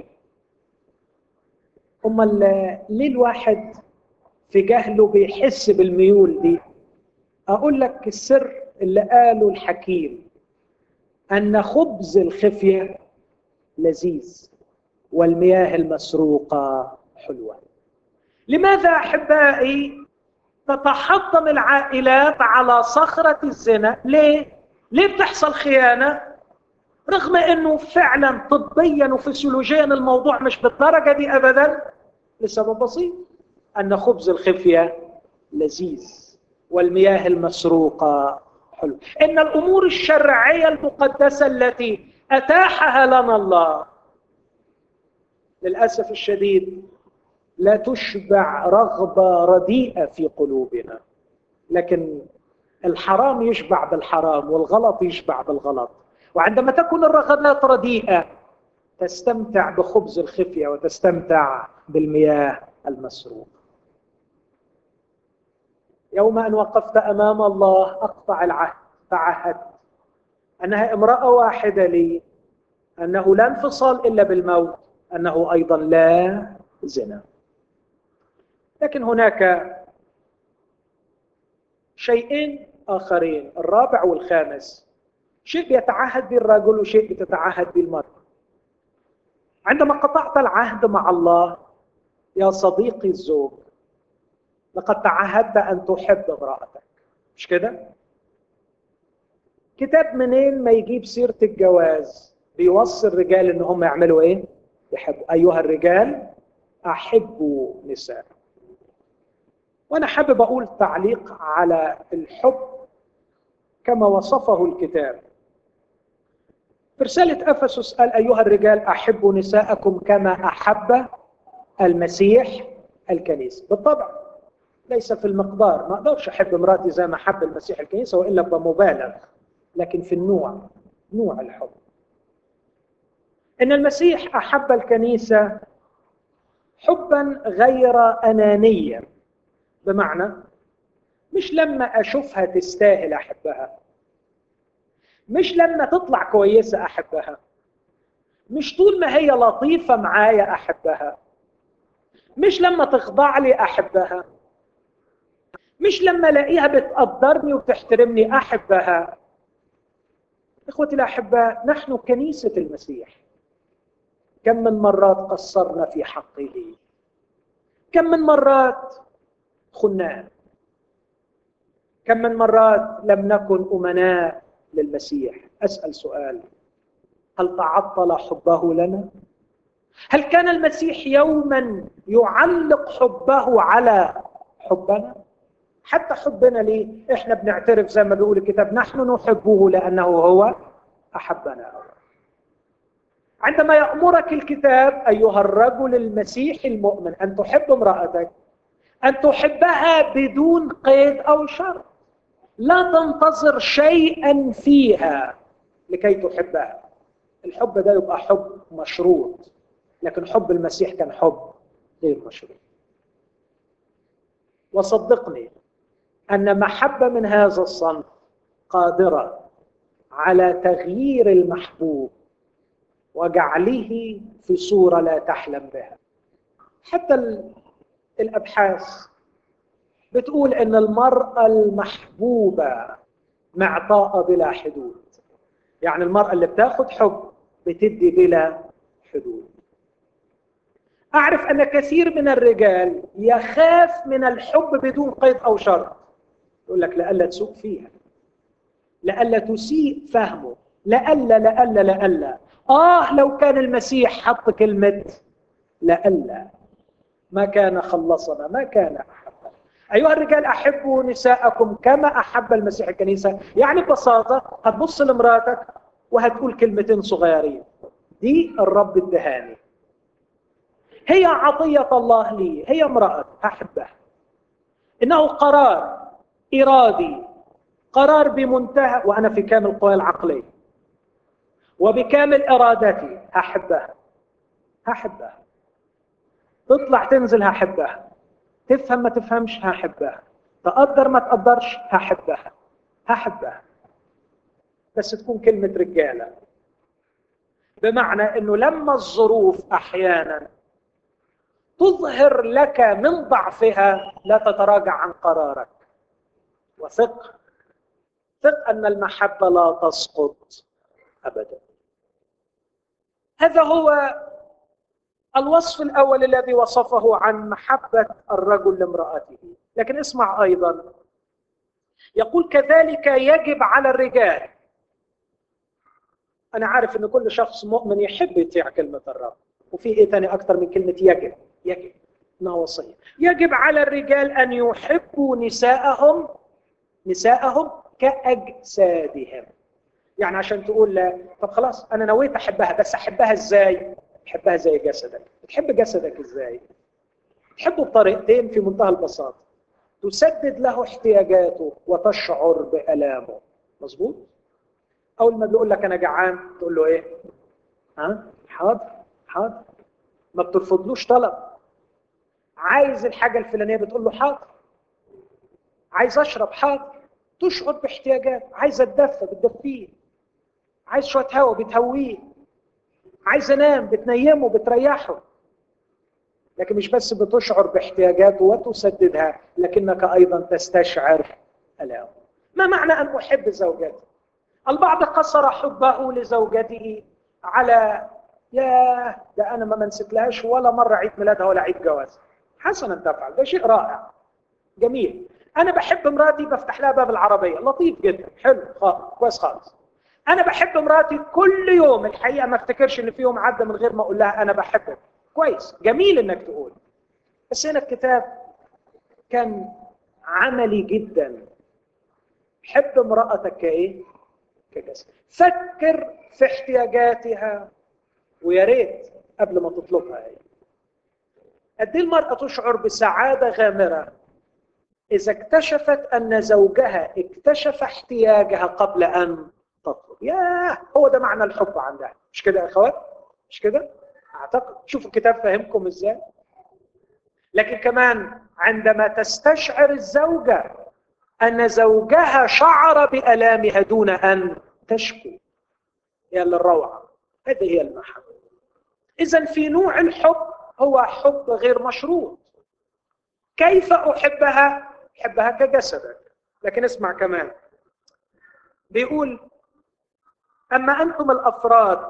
امال ليه الواحد في جهله بيحس بالميول دي اقول لك السر اللي قاله الحكيم ان خبز الخفيه لذيذ والمياه المسروقه حلوه لماذا احبائي تتحطم العائلات على صخره الزنا ليه ليه بتحصل خيانه رغم انه فعلا طبيا وفسيولوجيا الموضوع مش بالدرجه دي ابدا لسبب بسيط أن خبز الخفية لذيذ والمياه المسروقة حلو إن الأمور الشرعية المقدسة التي أتاحها لنا الله للأسف الشديد لا تشبع رغبة رديئة في قلوبنا لكن الحرام يشبع بالحرام والغلط يشبع بالغلط وعندما تكون الرغبات رديئة تستمتع بخبز الخفية وتستمتع بالمياه المسروقة يوم أن وقفت أمام الله أقطع العهد فعهدت أنها امرأة واحدة لي أنه لا انفصال إلا بالموت أنه أيضا لا زنا لكن هناك شيئين آخرين الرابع والخامس شيء بيتعهد به الرجل وشيء بتتعهد به المرأة عندما قطعت العهد مع الله يا صديقي الزوج لقد تعهدت أن تحب امرأتك مش كده؟ كتاب منين ما يجيب سيرة الجواز بيوصي الرجال ان هم يعملوا ايه؟ يحبوا ايها الرجال احبوا نساء وانا حابب اقول تعليق على الحب كما وصفه الكتاب في رسالة أفسس قال أيها الرجال أحبوا نساءكم كما أحب المسيح الكنيسة بالطبع ليس في المقدار ما أقدرش أحب امرأتي زي ما أحب المسيح الكنيسة وإلا بمبالغ لكن في النوع نوع الحب إن المسيح أحب الكنيسة حبا غير أنانيا بمعنى مش لما أشوفها تستاهل أحبها مش لما تطلع كويسة أحبها مش طول ما هي لطيفة معايا أحبها مش لما تخضع لي أحبها مش لما الاقيها بتقدرني وبتحترمني احبها اخوتي الاحباء نحن كنيسه المسيح كم من مرات قصرنا في حقه كم من مرات خناه كم من مرات لم نكن امناء للمسيح اسال سؤال هل تعطل حبه لنا هل كان المسيح يوما يعلق حبه على حبنا حتى حبنا ليه احنا بنعترف زي ما بيقول الكتاب نحن نحبه لانه هو احبنا عندما يامرك الكتاب ايها الرجل المسيحي المؤمن ان تحب امراتك ان تحبها بدون قيد او شرط لا تنتظر شيئا فيها لكي تحبها الحب ده يبقى حب مشروط لكن حب المسيح كان حب غير مشروط وصدقني ان محبه من هذا الصنف قادره على تغيير المحبوب وجعله في صوره لا تحلم بها حتى الابحاث بتقول ان المراه المحبوبه معطاءه بلا حدود يعني المراه اللي بتاخد حب بتدي بلا حدود اعرف ان كثير من الرجال يخاف من الحب بدون قيد او شرط يقول لك لألا تسوق فيها لألا تسيء فهمه لألا لألا لألا آه لو كان المسيح حط كلمة لألا ما كان خلصنا ما كان أحبنا أيها الرجال أحبوا نساءكم كما أحب المسيح الكنيسة يعني ببساطة هتبص لمراتك وهتقول كلمتين صغيرين دي الرب الدهاني هي عطية الله لي هي امرأة أحبها إنه قرار إرادي قرار بمنتهى وأنا في كامل قواي العقلية وبكامل إرادتي هحبها هحبها تطلع تنزل هحبها تفهم ما تفهمش هحبها تقدر ما تقدرش هحبها هحبها بس تكون كلمة رجالة بمعنى أنه لما الظروف أحيانا تظهر لك من ضعفها لا تتراجع عن قرارك وثق ثق ان المحبه لا تسقط ابدا هذا هو الوصف الاول الذي وصفه عن محبه الرجل لامراته لكن اسمع ايضا يقول كذلك يجب على الرجال انا عارف ان كل شخص مؤمن يحب يطيع كلمه الرب وفي ايه تاني اكتر من كلمه يجب يجب انها وصيه يجب على الرجال ان يحبوا نساءهم نساءهم كاجسادهم يعني عشان تقول لا طب خلاص انا نويت احبها بس احبها ازاي تحبها زي جسدك بتحب جسدك ازاي تحبه بطريقتين في منتهى البساطه تسدد له احتياجاته وتشعر بالامه مظبوط اول ما بيقول لك انا جعان تقول له ايه ها حاضر حاضر ما بترفضلوش طلب عايز الحاجه الفلانيه بتقول له حاضر عايز اشرب حاضر تشعر باحتياجات عايز اتدفى بتدفيه عايز شويه هواء بتهويه عايز انام بتنيمه بتريحه لكن مش بس بتشعر باحتياجاته وتسددها لكنك ايضا تستشعر الامه ما معنى ان احب زوجتي البعض قصر حبه لزوجته على يا ده انا ما منسكلهاش ولا مره عيد ميلادها ولا عيد جوازها حسنا تفعل ده شيء رائع جميل انا بحب مراتي بفتح لها باب العربيه لطيف جدا حلو خالص كويس خالص انا بحب مراتي كل يوم الحقيقه ما افتكرش ان في يوم عدى من غير ما اقول لها انا بحبك كويس جميل انك تقول بس هنا الكتاب كان عملي جدا حب امرأتك كايه كجسد فكر في احتياجاتها ويا ريت قبل ما تطلبها هي قد ايه المرأة تشعر بسعادة غامرة إذا اكتشفت أن زوجها اكتشف احتياجها قبل أن تطلب ياه هو ده معنى الحب عندها مش كده يا أخوات مش كده أعتقد شوفوا الكتاب فهمكم إزاي لكن كمان عندما تستشعر الزوجة أن زوجها شعر بألامها دون أن تشكو يا للروعة هذه هي المحبة إذا في نوع الحب هو حب غير مشروط كيف أحبها؟ أحبها كجسدك لكن اسمع كمان بيقول أما أنتم الأفراد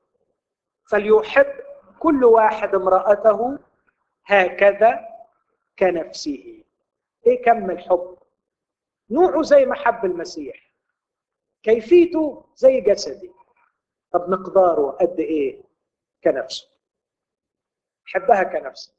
فليحب كل واحد امرأته هكذا كنفسه ايه كم الحب نوعه زي ما حب المسيح كيفيته زي جسدي طب مقداره قد ايه كنفسه حبها كنفسه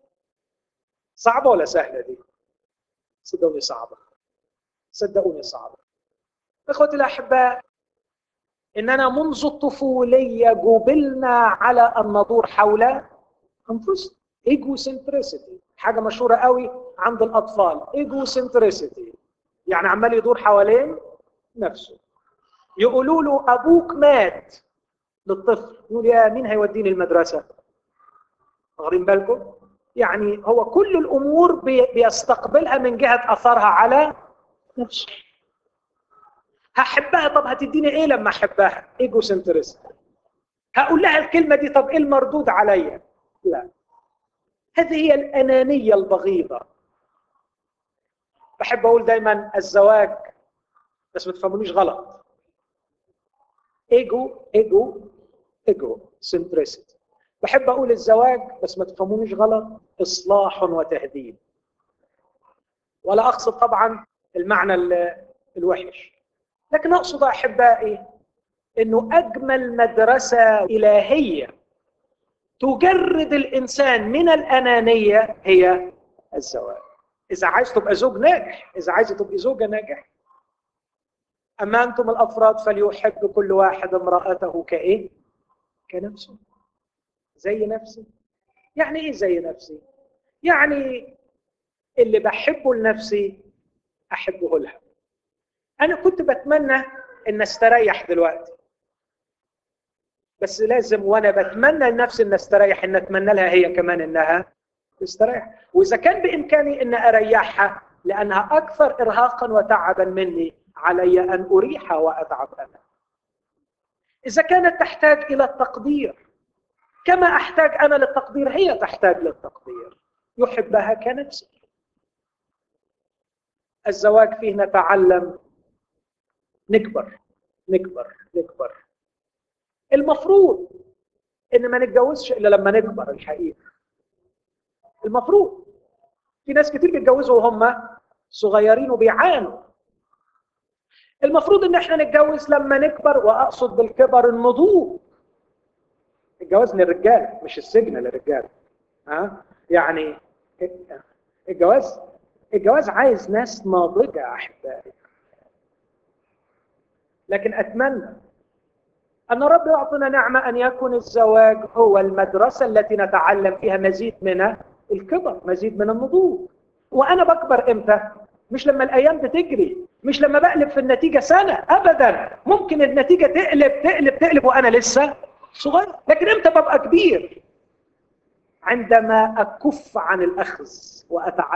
صعبة ولا سهلة دي صدقوني صعبة صدقوني صعبة اخوتي الاحباء اننا منذ الطفوليه جبلنا على ان ندور حول انفسنا ايجو سنتريسيتي حاجه مشهوره قوي عند الاطفال ايجو سنتريسيتي يعني عمال يدور حوالين نفسه يقولوا له ابوك مات للطفل يقول يا مين هيوديني المدرسه واخدين بالكم يعني هو كل الامور بيستقبلها من جهه اثرها على نفسه هحبها طب هتديني ايه لما احبها ايجو سنترست هقول لها الكلمه دي طب ايه المردود عليا لا هذه هي الانانيه البغيضه بحب اقول دايما الزواج بس ما تفهمونيش غلط ايجو ايجو ايجو سنترست بحب اقول الزواج بس ما تفهمونيش غلط اصلاح وتهذيب ولا اقصد طبعا المعنى الوحش لكن اقصد احبائي انه اجمل مدرسه الهيه تجرد الانسان من الانانيه هي الزواج اذا عايز تبقى زوج ناجح اذا عايز تبقى زوجه ناجح اما انتم الافراد فليحب كل واحد امراته كايه كنفسه زي نفسي يعني ايه زي نفسي يعني اللي بحبه لنفسي احبه لها انا كنت بتمنى ان استريح دلوقتي بس لازم وانا بتمنى لنفسي ان استريح ان اتمنى لها هي كمان انها تستريح واذا كان بامكاني ان اريحها لانها اكثر ارهاقا وتعبا مني علي ان اريحها واتعب انا اذا كانت تحتاج الى التقدير كما احتاج انا للتقدير هي تحتاج للتقدير يحبها كنفسه الزواج فيه نتعلم نكبر نكبر نكبر المفروض ان ما نتجوزش الا لما نكبر الحقيقه المفروض في ناس كتير بيتجوزوا وهم صغيرين وبيعانوا المفروض ان احنا نتجوز لما نكبر واقصد بالكبر النضوج الجواز للرجال مش السجن للرجال ها يعني الجواز الجواز عايز ناس ناضجة أحبائي لكن أتمنى أن رب يعطينا نعمة أن يكون الزواج هو المدرسة التي نتعلم فيها مزيد من الكبر مزيد من النضوج وأنا بكبر إمتى؟ مش لما الأيام بتجري مش لما بقلب في النتيجة سنة أبدا ممكن النتيجة تقلب تقلب تقلب وأنا لسه صغير لكن إمتى ببقى كبير؟ عندما أكف عن الأخذ وأتعلم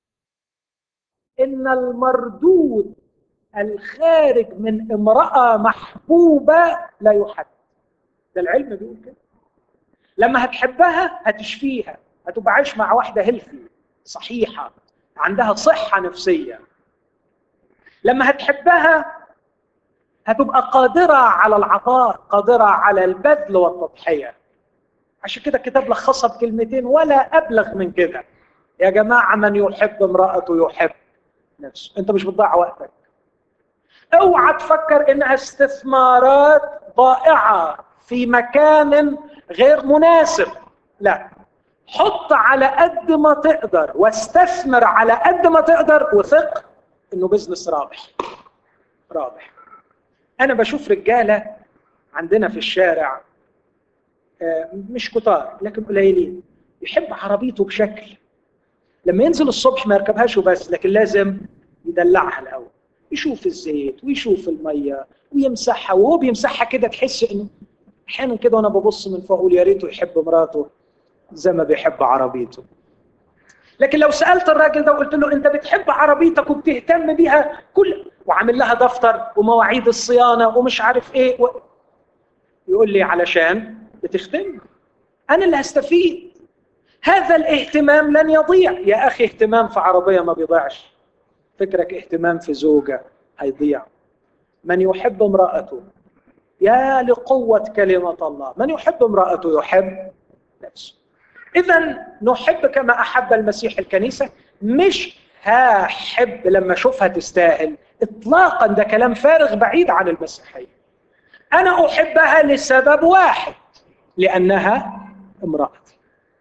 إن المردود الخارج من امرأة محبوبة لا يحد ده العلم بيقول كده لما هتحبها هتشفيها هتبقى عايش مع واحدة هيلثي صحيحة عندها صحة نفسية لما هتحبها هتبقى قادرة على العطاء قادرة على البذل والتضحية عشان كده الكتاب لخصها بكلمتين ولا أبلغ من كده يا جماعة من يحب امرأته يحب نفسه انت مش بتضيع وقتك اوعى تفكر انها استثمارات ضائعه في مكان غير مناسب لا حط على قد ما تقدر واستثمر على قد ما تقدر وثق انه بزنس رابح رابح انا بشوف رجاله عندنا في الشارع مش كتار لكن قليلين يحب عربيته بشكل لما ينزل الصبح ما يركبهاش وبس لكن لازم يدلعها الاول يشوف الزيت ويشوف الميه ويمسحها وهو بيمسحها كده تحس انه احيانا كده وانا ببص من فوق اقول يا ريته يحب مراته زي ما بيحب عربيته لكن لو سالت الراجل ده وقلت له انت بتحب عربيتك وبتهتم بيها كل وعامل لها دفتر ومواعيد الصيانه ومش عارف ايه و... يقول لي علشان بتخدم انا اللي هستفيد هذا الاهتمام لن يضيع يا اخي اهتمام في عربيه ما بيضيعش فكرك اهتمام في زوجة هيضيع من يحب امرأته يا لقوة كلمة الله من يحب امرأته يحب نفسه إذا نحب كما أحب المسيح الكنيسة مش هحب لما أشوفها تستاهل إطلاقا ده كلام فارغ بعيد عن المسيحية أنا أحبها لسبب واحد لأنها امرأتي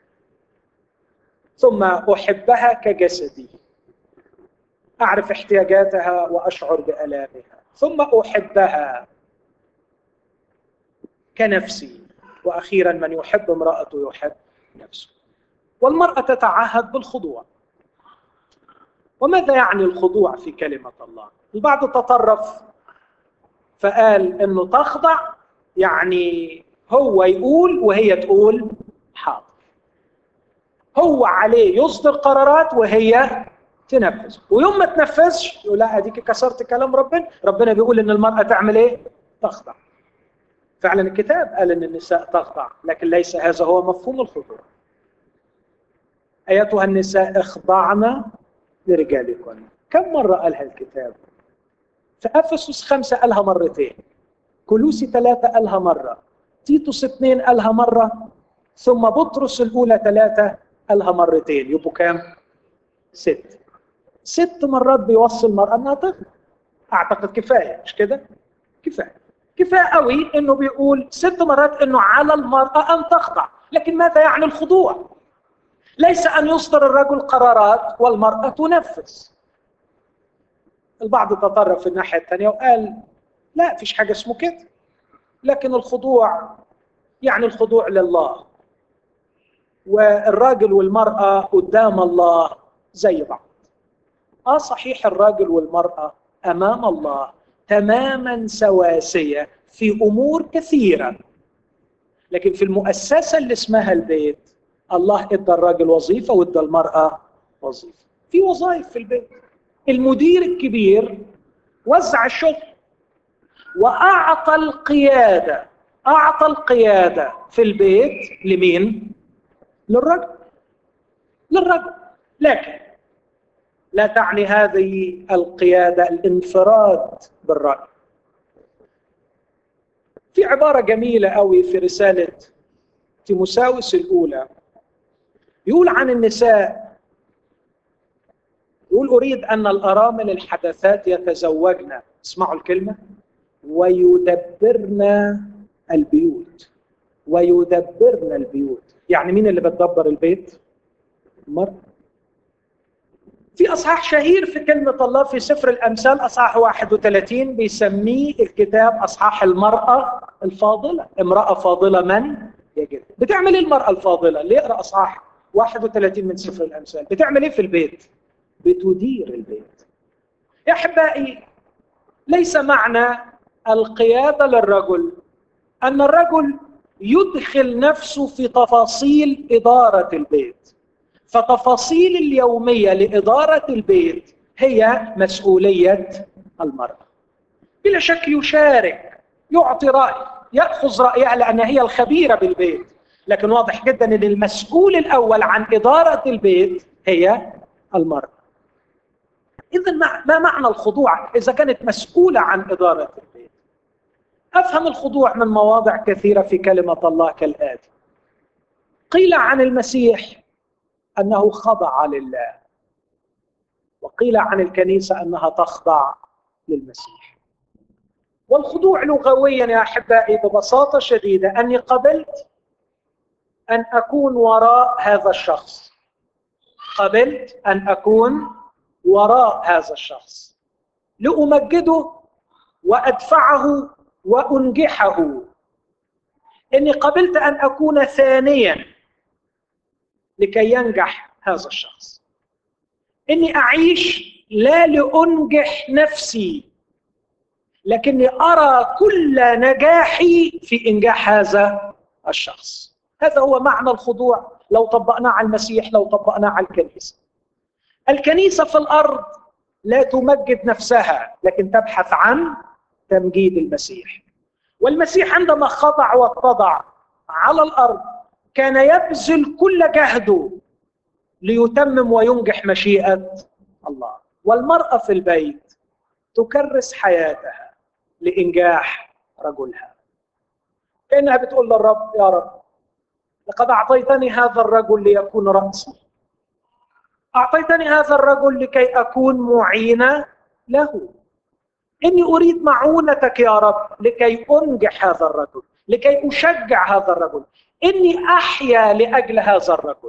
ثم أحبها كجسدي أعرف احتياجاتها وأشعر بألامها ثم أحبها كنفسي وأخيرا من يحب امرأته يحب نفسه والمرأة تتعهد بالخضوع وماذا يعني الخضوع في كلمة الله البعض تطرف فقال انه تخضع يعني هو يقول وهي تقول حاضر هو عليه يصدر قرارات وهي تنفذ ويوم ما تنفذش يقول لا اديك كسرت كلام ربنا ربنا بيقول ان المراه تعمل ايه تخضع فعلا الكتاب قال ان النساء تخضع لكن ليس هذا هو مفهوم الخضوع ايتها النساء اخضعن لرجالكن كم مره قالها الكتاب في افسس خمسه قالها مرتين كلوسي ثلاثه قالها مره تيتوس اثنين قالها مره ثم بطرس الاولى ثلاثه قالها مرتين يبقوا كام؟ ست ست مرات بيوصي المرأة انها تخضع اعتقد كفاية مش كده كفاية كفاية قوي انه بيقول ست مرات انه على المرأة ان تخضع لكن ماذا يعني الخضوع ليس ان يصدر الرجل قرارات والمرأة تنفذ البعض تطرف في الناحية الثانية وقال لا فيش حاجة اسمه كده لكن الخضوع يعني الخضوع لله والراجل والمرأة قدام الله زي بعض اه صحيح الراجل والمراه امام الله تماما سواسيه في امور كثيره لكن في المؤسسه اللي اسمها البيت الله ادى الراجل وظيفه وادى المراه وظيفه في وظائف في البيت المدير الكبير وزع الشغل واعطى القياده اعطى القياده في البيت لمين للرجل للرجل لكن لا تعني هذه القيادة الانفراد بالرأي في عبارة جميلة قوي في رسالة تيموساوس الأولى يقول عن النساء يقول أريد أن الأرامل الحدثات يتزوجن اسمعوا الكلمة ويدبرن البيوت ويدبرن البيوت يعني مين اللي بتدبر البيت؟ المرأة في اصحاح شهير في كلمه الله في سفر الامثال اصحاح 31 بيسميه الكتاب اصحاح المراه الفاضله، امراه فاضله من يجد. بتعمل ايه المراه الفاضله؟ اللي يقرا اصحاح 31 من سفر الامثال، بتعمل ايه في البيت؟ بتدير البيت. يا احبائي ليس معنى القياده للرجل ان الرجل يدخل نفسه في تفاصيل اداره البيت. فتفاصيل اليوميه لاداره البيت هي مسؤوليه المراه. بلا شك يشارك يعطي راي ياخذ رايها لان هي الخبيره بالبيت لكن واضح جدا ان المسؤول الاول عن اداره البيت هي المراه. اذا ما معنى الخضوع اذا كانت مسؤوله عن اداره البيت؟ افهم الخضوع من مواضع كثيره في كلمه الله كالاتي. قيل عن المسيح انه خضع لله وقيل عن الكنيسه انها تخضع للمسيح والخضوع لغويا يا احبائي ببساطه شديده اني قبلت ان اكون وراء هذا الشخص قبلت ان اكون وراء هذا الشخص لامجده وادفعه وانجحه اني قبلت ان اكون ثانيا لكي ينجح هذا الشخص اني اعيش لا لانجح نفسي لكني ارى كل نجاحي في انجاح هذا الشخص هذا هو معنى الخضوع لو طبقناه على المسيح لو طبقناه على الكنيسه الكنيسه في الارض لا تمجد نفسها لكن تبحث عن تمجيد المسيح والمسيح عندما خضع واتضع على الارض كان يبذل كل جهده ليتمم وينجح مشيئه الله والمراه في البيت تكرس حياتها لانجاح رجلها كانها بتقول للرب يا رب لقد اعطيتني هذا الرجل ليكون راسي اعطيتني هذا الرجل لكي اكون معينه له اني اريد معونتك يا رب لكي انجح هذا الرجل لكي اشجع هذا الرجل اني احيا لاجل هذا الرجل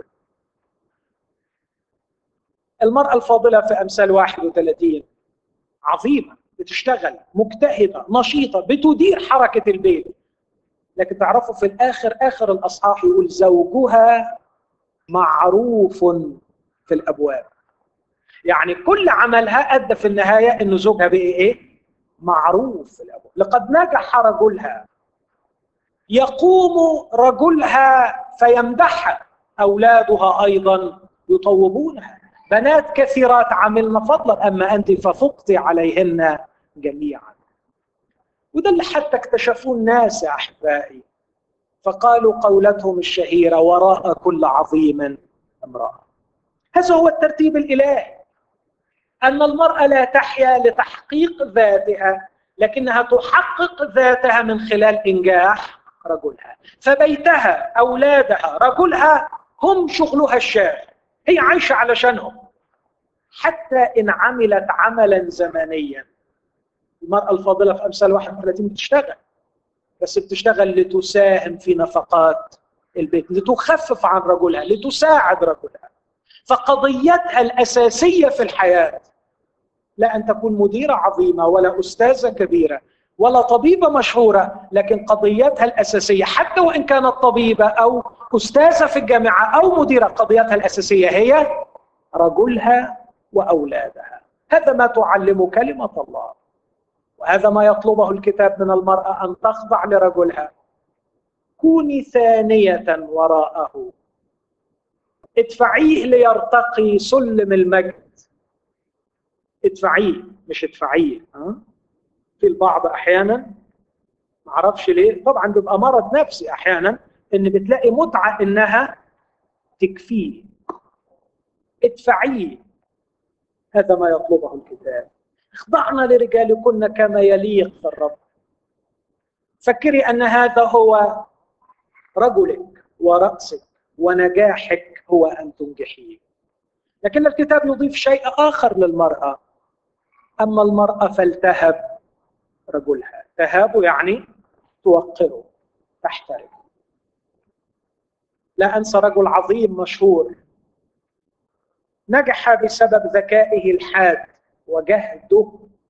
المراه الفاضله في امثال 31 عظيمه بتشتغل مجتهده نشيطه بتدير حركه البيت لكن تعرفوا في الاخر اخر الاصحاح يقول زوجها معروف في الابواب يعني كل عملها ادى في النهايه انه زوجها بقي ايه معروف في الابواب لقد نجح رجلها يقوم رجلها فيمدحها اولادها ايضا يطوبونها بنات كثيرات عملن فضلا اما انت ففقت عليهن جميعا وده اللي حتى اكتشفوه الناس يا احبائي فقالوا قولتهم الشهيره وراء كل عظيم امراه هذا هو الترتيب الالهي ان المراه لا تحيا لتحقيق ذاتها لكنها تحقق ذاتها من خلال انجاح رجلها فبيتها اولادها رجلها هم شغلها الشاغل هي عايشه علشانهم حتى ان عملت عملا زمنيا المراه الفاضله في امثال 31 بتشتغل بس بتشتغل لتساهم في نفقات البيت لتخفف عن رجلها لتساعد رجلها فقضيتها الاساسيه في الحياه لا ان تكون مديره عظيمه ولا استاذه كبيره ولا طبيبة مشهورة لكن قضيتها الأساسية حتى وإن كانت طبيبة أو أستاذة في الجامعة أو مديرة قضيتها الأساسية هي رجلها وأولادها هذا ما تعلم كلمة الله وهذا ما يطلبه الكتاب من المرأة أن تخضع لرجلها كوني ثانية وراءه ادفعيه ليرتقي سلم المجد ادفعيه مش ادفعيه ها في البعض احيانا ما اعرفش ليه طبعا بيبقى مرض نفسي احيانا ان بتلاقي متعه انها تكفيه ادفعيه هذا ما يطلبه الكتاب اخضعنا لرجالكن كما يليق في الرب فكري ان هذا هو رجلك وراسك ونجاحك هو ان تنجحيه لكن الكتاب يضيف شيء اخر للمراه اما المراه فلتهب رجلها تهاب يعني توقره تحترم لا انسى رجل عظيم مشهور نجح بسبب ذكائه الحاد وجهده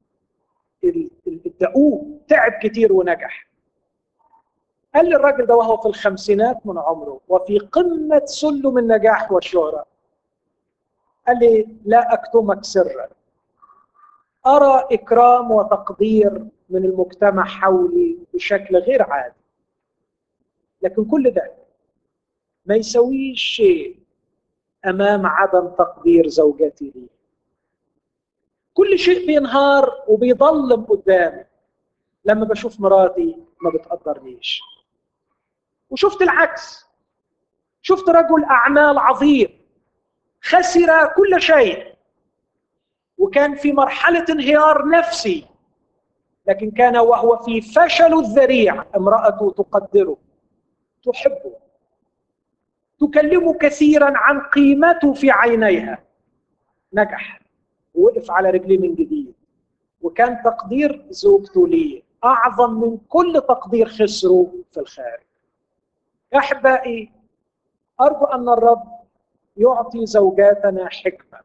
الدؤوب تعب كتير ونجح قال لي الراجل ده وهو في الخمسينات من عمره وفي قمة سلم النجاح والشهرة قال لي لا أكتمك سرا أرى إكرام وتقدير من المجتمع حولي بشكل غير عادي لكن كل ده ما يسويش شيء أمام عدم تقدير زوجتي لي كل شيء بينهار وبيضلم قدامي لما بشوف مراتي ما بتقدرنيش وشفت العكس شفت رجل اعمال عظيم خسر كل شيء وكان في مرحله انهيار نفسي لكن كان وهو في فشل الذريع امراته تقدره تحبه تكلمه كثيرا عن قيمته في عينيها نجح ووقف على رجليه من جديد وكان تقدير زوجته ليه اعظم من كل تقدير خسره في الخارج يا احبائي ارجو ان الرب يعطي زوجاتنا حكمه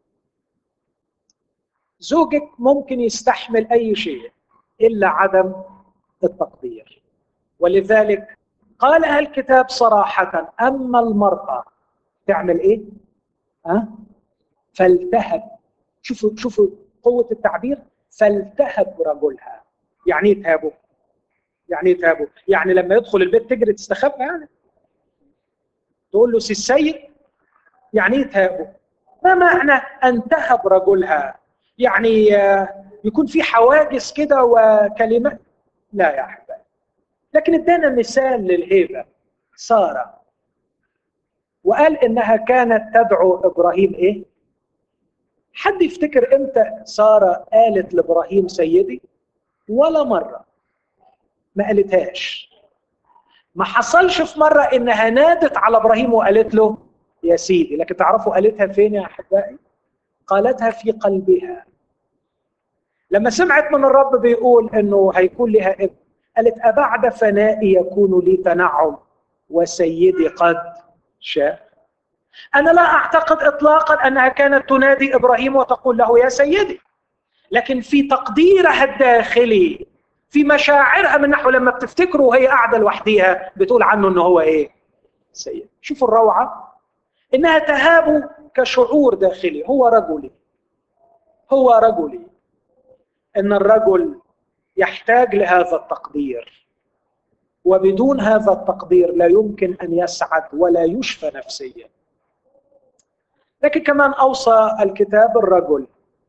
زوجك ممكن يستحمل اي شيء الا عدم التقدير ولذلك قالها الكتاب صراحه اما المراه تعمل ايه؟ ها؟ فلتهب شوفوا شوفوا قوه التعبير فلتهب رجلها يعني ايه تهابه؟ يعني ايه تهابه؟ يعني لما يدخل البيت تجري تستخبى يعني تقول له سي السيد يعني ايه تهابه؟ ما معنى ان تهب رجلها؟ يعني يكون في حواجز كده وكلمات لا يا احبائي لكن ادانا مثال للهيبه ساره وقال انها كانت تدعو ابراهيم ايه؟ حد يفتكر امتى ساره قالت لابراهيم سيدي؟ ولا مره ما قالتهاش ما حصلش في مره انها نادت على ابراهيم وقالت له يا سيدي لكن تعرفوا قالتها فين يا احبائي؟ قالتها في قلبها لما سمعت من الرب بيقول انه هيكون لها ابن قالت أبعد فنائي يكون لي تنعم وسيدي قد شاء أنا لا أعتقد إطلاقا أنها كانت تنادي إبراهيم وتقول له يا سيدي لكن في تقديرها الداخلي في مشاعرها من نحو لما بتفتكره وهي قاعدة لوحديها بتقول عنه أنه هو إيه سيد شوفوا الروعة إنها تهاب كشعور داخلي هو رجلي هو رجلي ان الرجل يحتاج لهذا التقدير وبدون هذا التقدير لا يمكن ان يسعد ولا يشفى نفسيا لكن كمان اوصى الكتاب الرجل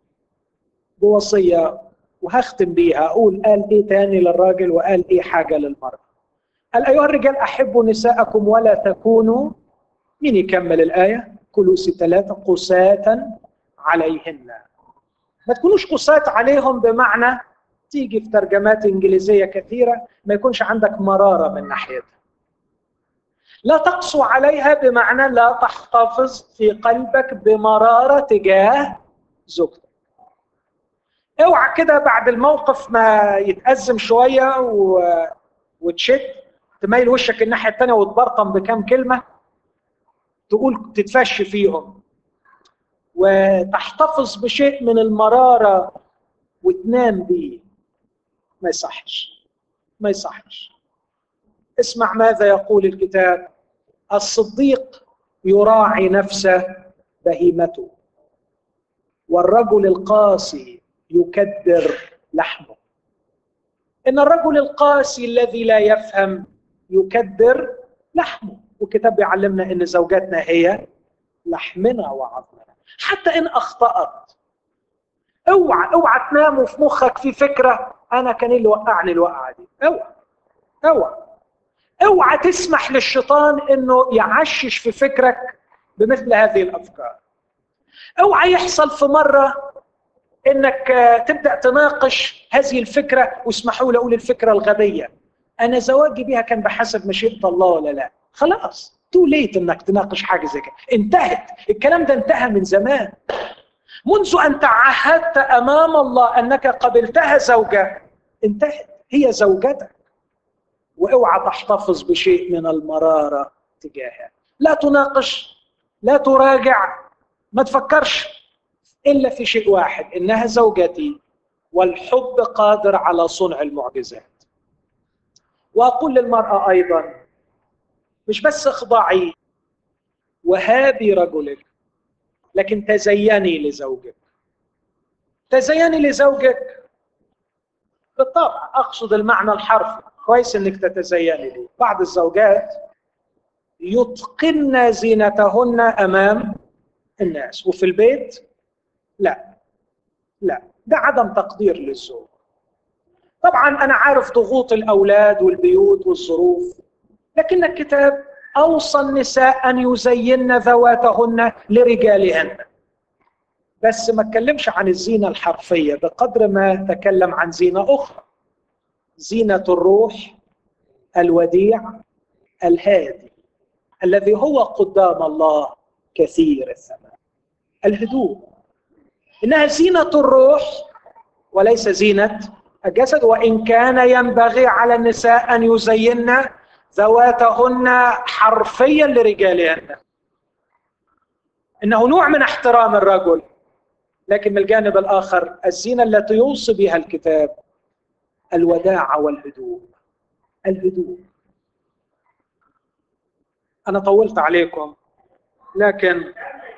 بوصيه وهختم بيها اقول قال ايه تاني للراجل وقال ايه حاجه للمراه قال ايها الرجال احبوا نساءكم ولا تكونوا مين يكمل الايه كلوسي ثلاثه قساة عليهن ما تكونوش قساة عليهم بمعنى تيجي في ترجمات انجليزيه كثيره ما يكونش عندك مراره من ناحيتها. لا تقسو عليها بمعنى لا تحتفظ في قلبك بمراره تجاه زوجتك. اوعى كده بعد الموقف ما يتأزم شويه و... وتشد تميل وشك الناحيه الثانيه وتبرطم بكام كلمه تقول تتفش فيهم وتحتفظ بشيء من المراره وتنام بيه ما يصحش ما يصحش اسمع ماذا يقول الكتاب الصديق يراعي نفسه بهيمته والرجل القاسي يكدر لحمه ان الرجل القاسي الذي لا يفهم يكدر لحمه والكتاب بيعلمنا ان زوجاتنا هي لحمنا وعظمنا حتى ان اخطات اوعى اوعى تنام وفي مخك في فكره انا كان اللي وقعني الوقعه دي اوعى اوعى اوعى تسمح للشيطان انه يعشش في فكرك بمثل هذه الافكار اوعى يحصل في مره انك تبدا تناقش هذه الفكره واسمحوا لي اقول الفكره الغبيه انا زواجي بها كان بحسب مشيئه الله ولا لا خلاص تو ليت انك تناقش حاجه زي كده انتهت الكلام ده انتهى من زمان منذ ان تعهدت امام الله انك قبلتها زوجه انتهت هي زوجتك واوعى تحتفظ بشيء من المراره تجاهها لا تناقش لا تراجع ما تفكرش الا في شيء واحد انها زوجتي والحب قادر على صنع المعجزات واقول للمراه ايضا مش بس اخضعي وهابي رجلك لكن تزيني لزوجك تزيني لزوجك بالطبع اقصد المعنى الحرفي كويس انك تتزيني لي بعض الزوجات يتقن زينتهن امام الناس وفي البيت لا لا ده عدم تقدير للزوج طبعا انا عارف ضغوط الاولاد والبيوت والظروف لكن الكتاب اوصى النساء ان يزين ذواتهن لرجالهن بس ما اتكلمش عن الزينه الحرفيه بقدر ما تكلم عن زينه اخرى زينه الروح الوديع الهادي الذي هو قدام الله كثير الثمن الهدوء انها زينه الروح وليس زينه الجسد وان كان ينبغي على النساء ان يزين ذواتهن حرفيا لرجالهن انه نوع من احترام الرجل لكن من الجانب الاخر الزينه التي يوصي بها الكتاب الوداع والهدوء الهدوء انا طولت عليكم لكن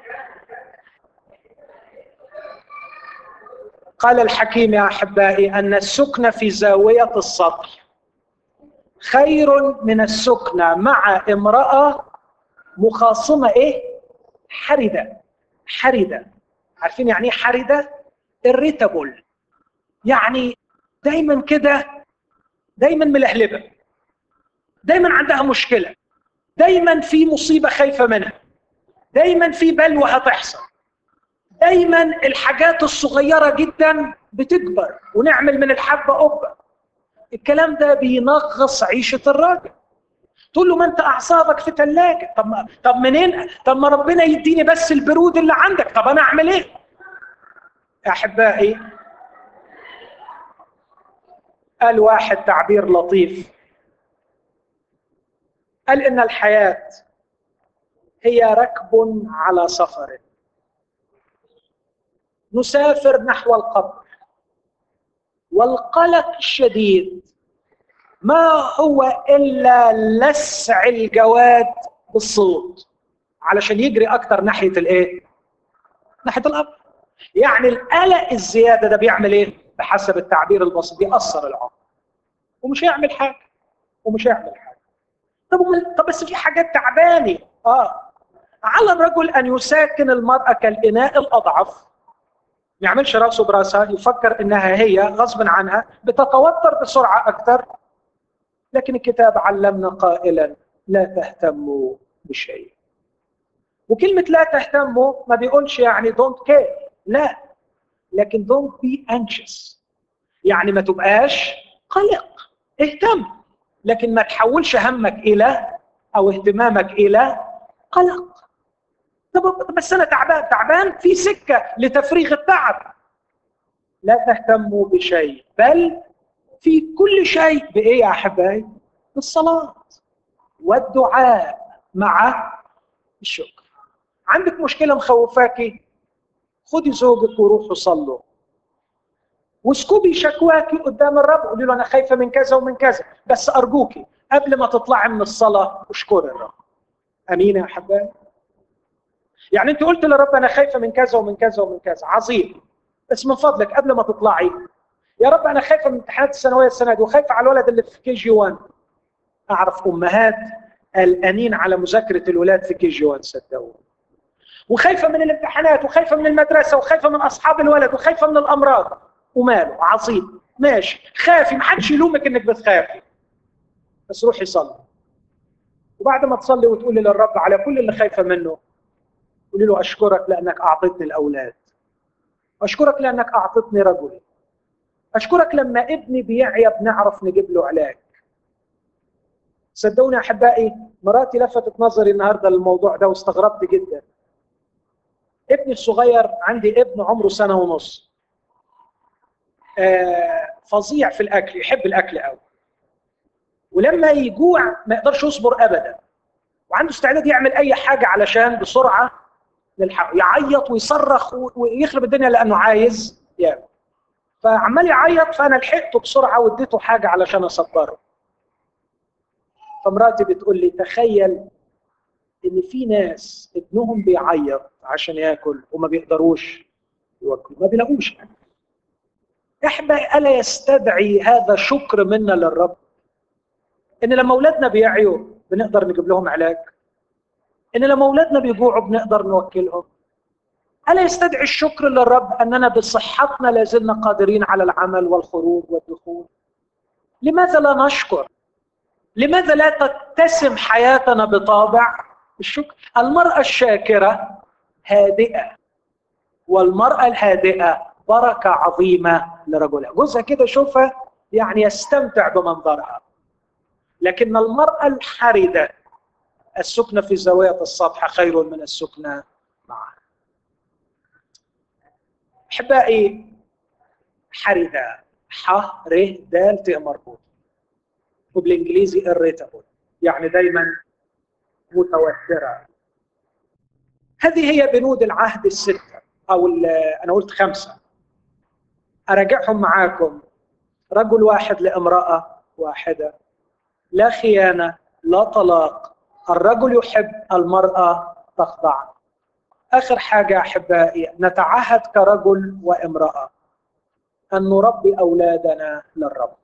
قال الحكيم يا احبائي ان السكن في زاويه السطح خير من السكنه مع امراه مخاصمه ايه حرده حرده عارفين يعني ايه حرده irritable يعني دايما كده دايما ملهلبه دايما عندها مشكله دايما في مصيبه خايفه منها دايما في بلوى هتحصل دايما الحاجات الصغيره جدا بتكبر ونعمل من الحبه قبه الكلام ده بينغص عيشه الراجل تقول له ما انت اعصابك في ثلاجه طب ما طب منين طب ما ربنا يديني بس البرود اللي عندك طب انا اعمل ايه احبائي قال واحد تعبير لطيف قال ان الحياه هي ركب على سفر نسافر نحو القبر والقلق الشديد ما هو الا لسع الجواد بالصوت علشان يجري اكتر ناحيه الايه ناحيه القبر يعني القلق الزياده ده بيعمل ايه بحسب التعبير البسيط بيأثر العمر ومش هيعمل حاجه ومش هيعمل حاجه طب طب بس في حاجات تعبانه اه على الرجل ان يساكن المراه كالاناء الاضعف ما يعملش راسه براسها يفكر انها هي غصبا عنها بتتوتر بسرعه اكثر لكن الكتاب علمنا قائلا لا تهتموا بشيء وكلمة لا تهتموا ما بيقولش يعني دونت كير لا لكن دونت بي anxious يعني ما تبقاش قلق اهتم لكن ما تحولش همك الى او اهتمامك الى قلق طب بس انا تعبان تعبان في سكه لتفريغ التعب لا تهتموا بشيء بل في كل شيء بايه يا احبائي؟ بالصلاه والدعاء مع الشكر عندك مشكله مخوفاكي خدي زوجك وروحوا صلوا واسكبي شكواكي قدام الرب قولي له انا خايفه من كذا ومن كذا بس ارجوكي قبل ما تطلعي من الصلاه اشكري الرب امين يا احبائي يعني انت قلت للرب انا خايفه من كذا ومن كذا ومن كذا عظيم بس من فضلك قبل ما تطلعي يا رب انا خايفه من امتحانات الثانويه السنه دي وخايفه على الولد اللي في كي جي 1 اعرف امهات قلقانين على مذاكره الولاد في كي جي 1 صدقوني وخايفه من الامتحانات وخايفه من المدرسه وخايفه من اصحاب الولد وخايفه من الامراض وماله عظيم ماشي خافي ما حدش يلومك انك بتخافي بس روحي صلي وبعد ما تصلي وتقولي للرب على كل اللي خايفه منه قولي له اشكرك لانك اعطيتني الاولاد اشكرك لانك اعطيتني رجل اشكرك لما ابني بيعيا بنعرف نجيب له علاج صدقوني احبائي مراتي لفتت نظري النهارده للموضوع ده واستغربت جدا ابني الصغير عندي ابن عمره سنه ونص آه فظيع في الاكل يحب الاكل قوي ولما يجوع ما يقدرش يصبر ابدا وعنده استعداد يعمل اي حاجه علشان بسرعه نلحقه يعيط ويصرخ ويخرب الدنيا لانه عايز ياكل فعمال يعيط فانا لحقته بسرعه واديته حاجه علشان اصبره فمراتي بتقول لي تخيل ان في ناس ابنهم بيعيط عشان ياكل وما بيقدروش يوكلوا ما بيلاقوش يعني. احنا الا يستدعي هذا شكر منا للرب ان لما اولادنا بيعيوا بنقدر نجيب لهم علاج ان لما اولادنا بيجوعوا بنقدر نوكلهم الا يستدعي الشكر للرب اننا بصحتنا لازلنا قادرين على العمل والخروج والدخول لماذا لا نشكر لماذا لا تتسم حياتنا بطابع الشكر المراه الشاكره هادئه والمراه الهادئه بركه عظيمه لرجلها جوزها كده شوفها يعني يستمتع بمنظرها لكن المراه الحرده السكنه في زاويه السطح خير من السكنه معها احبائي حرده ح ر د ت مربوط وبالانجليزي irritable يعني دايما متوتره هذه هي بنود العهد السته او انا قلت خمسه اراجعهم معاكم رجل واحد لامراه واحده لا خيانه لا طلاق الرجل يحب المراه تخضع اخر حاجه احبائي نتعهد كرجل وامراه ان نربي اولادنا للرب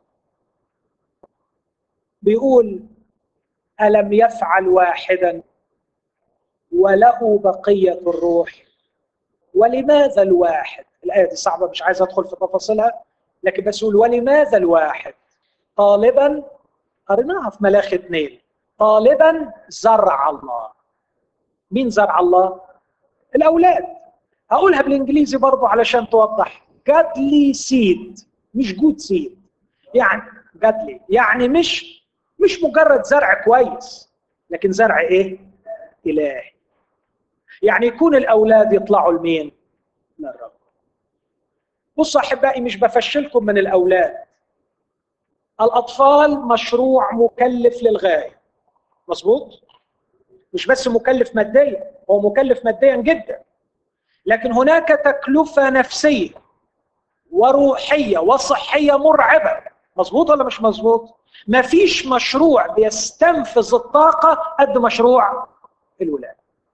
بيقول الم يفعل واحدا وله بقيه الروح ولماذا الواحد الايه دي صعبه مش عايز ادخل في تفاصيلها لكن بس يقول ولماذا الواحد طالبا قريناها في ملاخي اثنين طالبا زرع الله مين زرع الله الاولاد هقولها بالانجليزي برضو علشان توضح جادلي سيد مش جود سيد يعني جادلي يعني مش مش مجرد زرع كويس لكن زرع ايه الهي يعني يكون الاولاد يطلعوا لمين للرب بصوا احبائي مش بفشلكم من الاولاد الاطفال مشروع مكلف للغايه مظبوط مش بس مكلف ماديا هو مكلف ماديا جدا لكن هناك تكلفه نفسيه وروحيه وصحيه مرعبه مظبوط ولا مش مظبوط ما فيش مشروع بيستنفذ الطاقه قد مشروع الولاده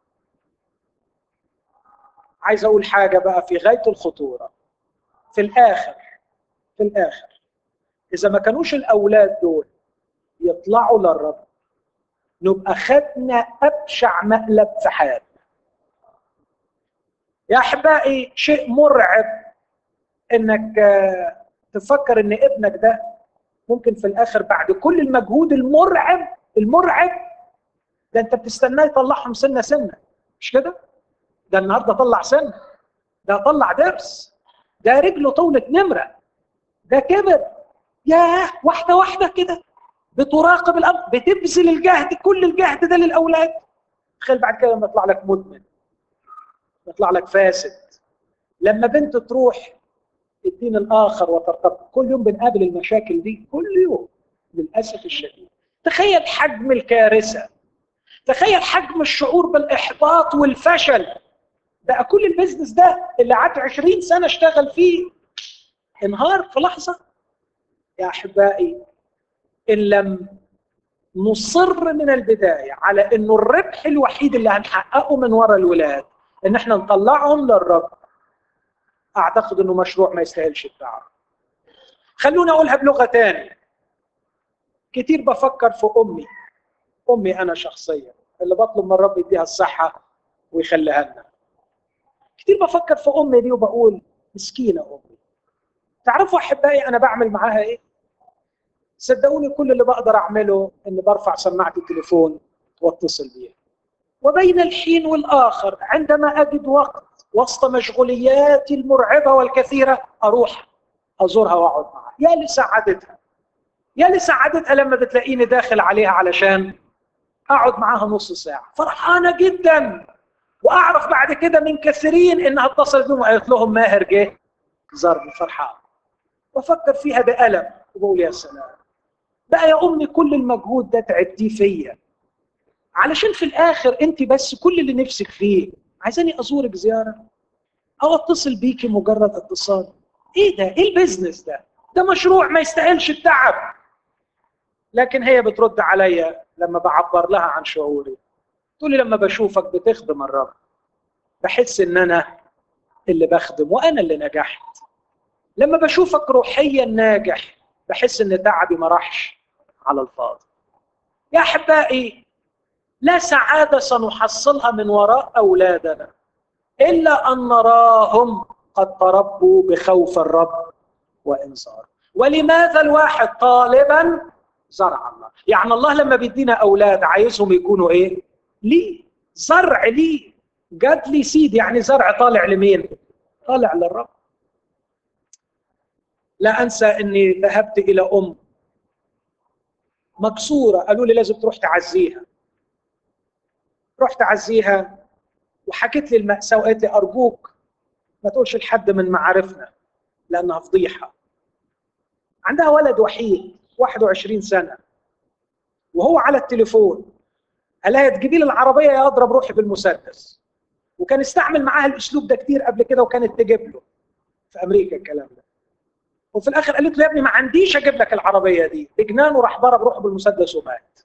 عايز اقول حاجه بقى في غايه الخطوره في الاخر في الاخر اذا ما كانوش الاولاد دول يطلعوا للرب نبقى خدنا ابشع مقلب في حياتنا يا احبائي شيء مرعب انك تفكر ان ابنك ده ممكن في الاخر بعد كل المجهود المرعب المرعب ده انت بتستناه يطلعهم سنه سنه مش كده؟ ده النهارده طلع سنه ده طلع درس ده رجله طولت نمره ده كبر ياه واحده واحده كده بتراقب الاب بتبذل الجهد كل الجهد ده للاولاد تخيل بعد كده لما يطلع لك مدمن يطلع لك فاسد لما بنت تروح الدين الاخر وترتبط كل يوم بنقابل المشاكل دي كل يوم للاسف الشديد تخيل حجم الكارثه تخيل حجم الشعور بالاحباط والفشل بقى كل البيزنس ده اللي قعدت 20 سنه اشتغل فيه انهار في لحظه يا احبائي ان لم نصر من البدايه على انه الربح الوحيد اللي هنحققه من وراء الولاد ان احنا نطلعهم للرب اعتقد انه مشروع ما يستاهلش التعب خلوني اقولها بلغه ثانيه كتير بفكر في امي امي انا شخصيا اللي بطلب من الرب يديها الصحه ويخليها لنا كتير بفكر في امي دي وبقول مسكينه امي تعرفوا احبائي انا بعمل معاها ايه صدقوني كل اللي بقدر اعمله اني برفع سماعه التليفون واتصل بيها وبين الحين والاخر عندما اجد وقت وسط مشغولياتي المرعبه والكثيره اروح ازورها واقعد معها يا لسعادتها يا لسعادتها لما بتلاقيني داخل عليها علشان اقعد معاها نص ساعه فرحانه جدا واعرف بعد كده من كثيرين انها اتصلت بهم وقالت لهم ماهر جه زارني فرحان بفكر فيها بألم وبقول يا سلام بقى يا امي كل المجهود ده تعبتيه فيا علشان في الاخر انت بس كل اللي نفسك فيه عايزاني ازورك زياره او اتصل بيكي مجرد اتصال ايه ده ايه البيزنس ده ده مشروع ما يستاهلش التعب لكن هي بترد عليا لما بعبر لها عن شعوري تقول لي لما بشوفك بتخدم الرب بحس ان انا اللي بخدم وانا اللي نجحت لما بشوفك روحيا ناجح بحس ان تعبي ما راحش على الفاضي يا احبائي لا سعاده سنحصلها من وراء اولادنا الا ان نراهم قد تربوا بخوف الرب وانذار ولماذا الواحد طالبا زرع الله يعني الله لما بيدينا اولاد عايزهم يكونوا ايه ليه زرع ليه جات لي سيد يعني زرع طالع لمين طالع للرب لا انسى اني ذهبت الى ام مكسوره قالوا لي لازم تروح تعزيها رحت اعزيها وحكيت لي الماساه وقالت لي ارجوك ما تقولش لحد من معارفنا لانها فضيحه عندها ولد وحيد 21 سنه وهو على التليفون قال لها تجيبي لي العربيه يا اضرب روحي بالمسدس وكان استعمل معاها الاسلوب ده كتير قبل كده وكانت تجيب له في امريكا الكلام ده وفي الاخر قالت له يا ابني ما عنديش اجيب لك العربيه دي بجنان وراح ضرب روحه بالمسدس ومات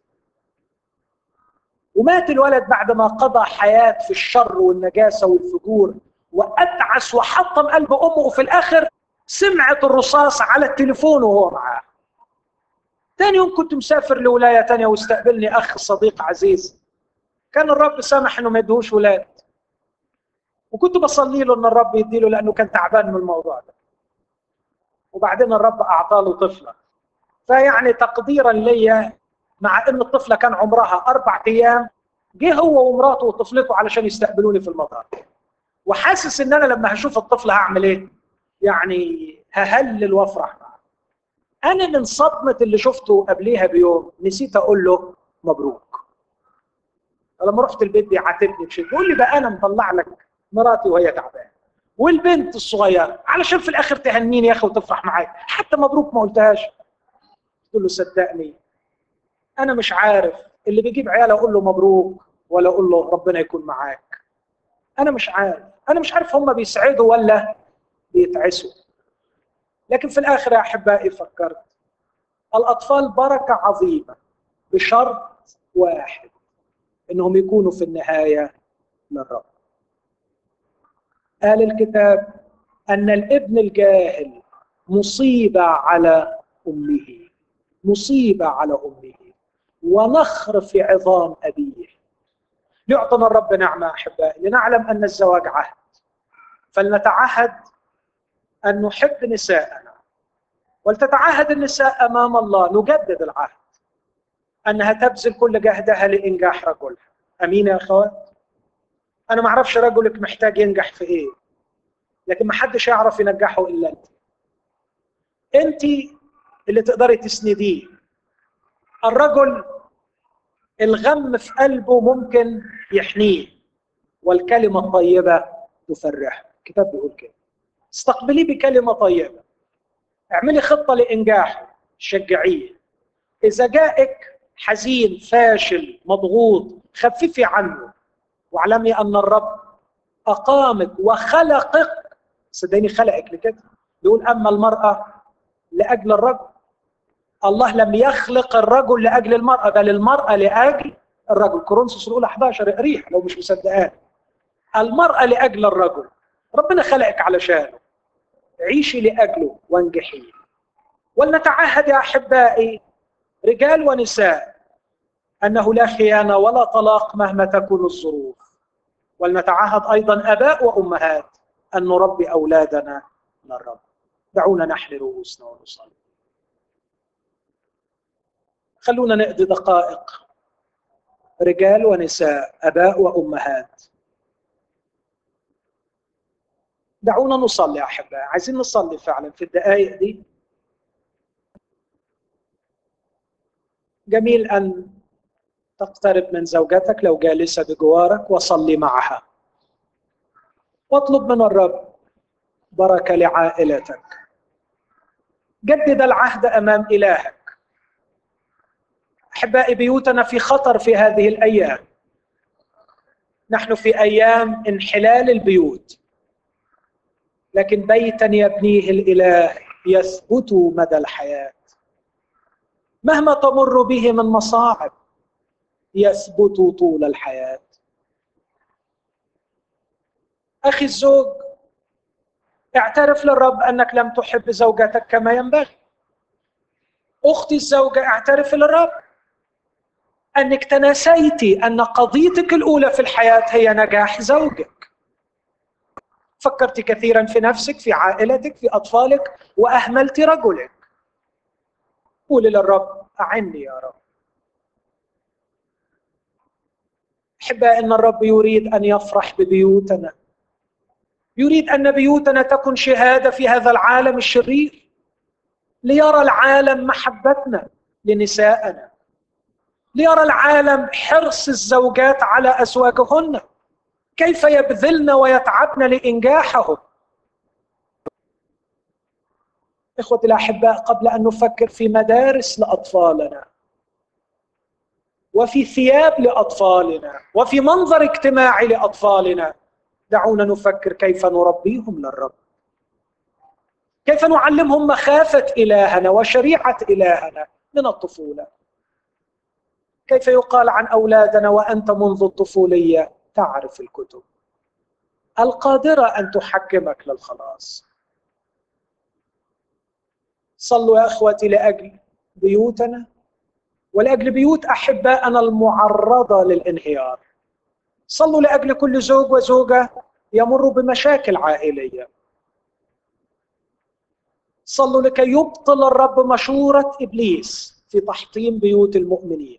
ومات الولد بعد ما قضى حياه في الشر والنجاسه والفجور واتعس وحطم قلب امه وفي الاخر سمعت الرصاص على التليفون وهو معاه ثاني يوم كنت مسافر لولايه ثانيه واستقبلني اخ صديق عزيز كان الرب سامح انه ما يدهوش ولاد وكنت بصلي له ان الرب يديله لانه كان تعبان من الموضوع ده وبعدين الرب اعطى له طفله فيعني تقديرا ليا مع ان الطفله كان عمرها اربع ايام جه هو ومراته وطفلته علشان يستقبلوني في المطار وحاسس ان انا لما هشوف الطفل هعمل ايه؟ يعني ههلل وافرح معه. انا من صدمه اللي شفته قبليها بيوم نسيت اقول له مبروك. لما رحت البيت بيعاتبني بشيء بيقول لي بقى انا مطلع لك مراتي وهي تعبانه والبنت الصغيره علشان في الاخر تهنيني يا اخي وتفرح معايا حتى مبروك ما قلتهاش قلت له صدقني انا مش عارف اللي بيجيب عيال اقول له مبروك ولا اقول له ربنا يكون معاك انا مش عارف انا مش عارف هم بيسعدوا ولا بيتعسوا لكن في الاخر يا احبائي فكرت الاطفال بركه عظيمه بشرط واحد انهم يكونوا في النهايه للرب قال الكتاب ان الابن الجاهل مصيبه على امه مصيبه على امه ونخر في عظام ابيه يعطنا الرب نعمه احبائي لنعلم ان الزواج عهد فلنتعهد ان نحب نساءنا ولتتعهد النساء امام الله نجدد العهد انها تبذل كل جهدها لانجاح رجلها امين يا اخوات انا ما اعرفش رجلك محتاج ينجح في ايه لكن ما حدش يعرف ينجحه الا انت انت اللي تقدري تسنديه الرجل الغم في قلبه ممكن يحنيه والكلمة الطيبة تفرحه الكتاب بيقول كده استقبليه بكلمة طيبة اعملي خطة لإنجاحه شجعيه إذا جاءك حزين فاشل مضغوط خففي عنه واعلمي أن الرب أقامك وخلقك صدقني خلقك لكده يقول أما المرأة لأجل الرجل الله لم يخلق الرجل لاجل المراه بل المراه لاجل الرجل كورنثوس الاولى 11 اقريها لو مش مصدقان المراه لاجل الرجل ربنا خلقك علشانه عيشي لاجله وانجحي ولنتعهد يا احبائي رجال ونساء انه لا خيانه ولا طلاق مهما تكون الظروف ولنتعهد ايضا اباء وامهات ان نربي اولادنا للرب دعونا نحن رؤوسنا ونصلي خلونا نقضي دقائق رجال ونساء اباء وامهات دعونا نصلي احبائي عايزين نصلي فعلا في الدقائق دي جميل ان تقترب من زوجتك لو جالسه بجوارك وصلي معها واطلب من الرب بركه لعائلتك جدد العهد امام الهك احبائي بيوتنا في خطر في هذه الايام نحن في ايام انحلال البيوت لكن بيتا يبنيه الاله يثبت مدى الحياه مهما تمر به من مصاعب يثبت طول الحياه اخي الزوج اعترف للرب انك لم تحب زوجتك كما ينبغي اختي الزوجه اعترف للرب انك تناسيتي ان قضيتك الاولى في الحياه هي نجاح زوجك فكرت كثيرا في نفسك في عائلتك في اطفالك واهملت رجلك قولي للرب اعني يا رب احبائي ان الرب يريد ان يفرح ببيوتنا يريد ان بيوتنا تكن شهاده في هذا العالم الشرير ليرى العالم محبتنا لنسائنا ليرى العالم حرص الزوجات على ازواجهن كيف يبذلن ويتعبن لانجاحهم اخوتي الاحباء قبل ان نفكر في مدارس لاطفالنا وفي ثياب لاطفالنا وفي منظر اجتماعي لاطفالنا دعونا نفكر كيف نربيهم للرب كيف نعلمهم مخافه الهنا وشريعه الهنا من الطفوله كيف يقال عن اولادنا وانت منذ الطفوليه تعرف الكتب القادره ان تحكمك للخلاص صلوا يا اخوتي لاجل بيوتنا ولاجل بيوت احبائنا المعرضه للانهيار صلوا لاجل كل زوج وزوجه يمر بمشاكل عائليه صلوا لكي يبطل الرب مشوره ابليس في تحطيم بيوت المؤمنين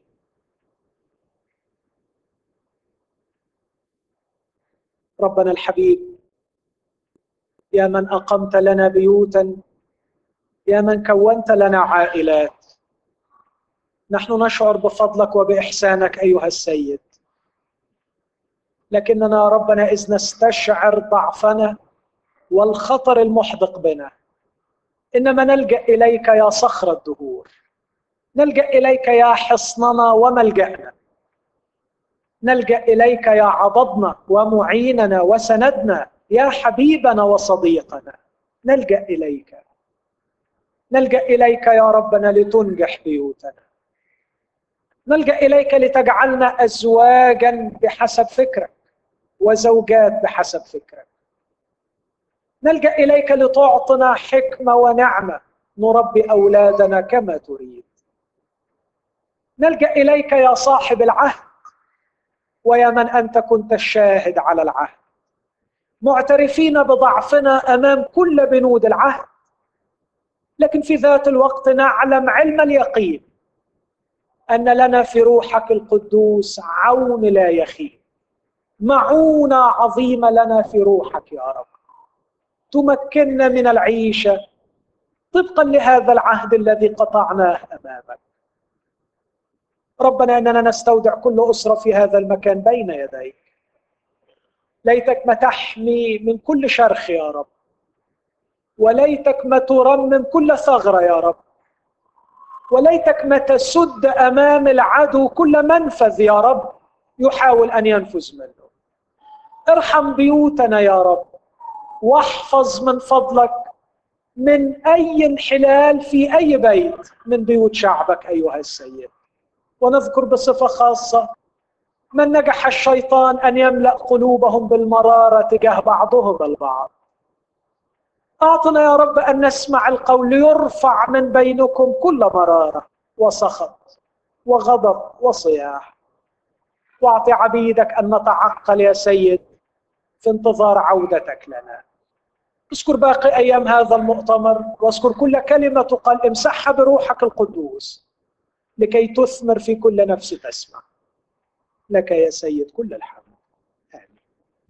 ربنا الحبيب يا من اقمت لنا بيوتا يا من كونت لنا عائلات نحن نشعر بفضلك وباحسانك ايها السيد لكننا ربنا اذ نستشعر ضعفنا والخطر المحدق بنا انما نلجا اليك يا صخر الدهور نلجا اليك يا حصننا وملجانا نلجا اليك يا عضدنا ومعيننا وسندنا يا حبيبنا وصديقنا نلجا اليك نلجا اليك يا ربنا لتنجح بيوتنا نلجا اليك لتجعلنا ازواجا بحسب فكرك وزوجات بحسب فكرك نلجا اليك لتعطنا حكمه ونعمه نربي اولادنا كما تريد نلجا اليك يا صاحب العهد ويا من انت كنت الشاهد على العهد معترفين بضعفنا امام كل بنود العهد لكن في ذات الوقت نعلم علم اليقين ان لنا في روحك القدوس عون لا يخيب معونه عظيمه لنا في روحك يا رب تمكننا من العيشه طبقا لهذا العهد الذي قطعناه امامك ربنا اننا نستودع كل اسره في هذا المكان بين يديك ليتك ما تحمي من كل شرخ يا رب وليتك ما ترمم كل ثغره يا رب وليتك ما تسد امام العدو كل منفذ يا رب يحاول ان ينفذ منه ارحم بيوتنا يا رب واحفظ من فضلك من اي انحلال في اي بيت من بيوت شعبك ايها السيد ونذكر بصفه خاصه من نجح الشيطان ان يملا قلوبهم بالمراره تجاه بعضهم البعض اعطنا يا رب ان نسمع القول ليرفع من بينكم كل مراره وسخط وغضب وصياح واعط عبيدك ان نتعقل يا سيد في انتظار عودتك لنا اذكر باقي ايام هذا المؤتمر واذكر كل كلمه تقال امسحها بروحك القدوس لكي تثمر في كل نفس تسمع لك يا سيد كل الحمد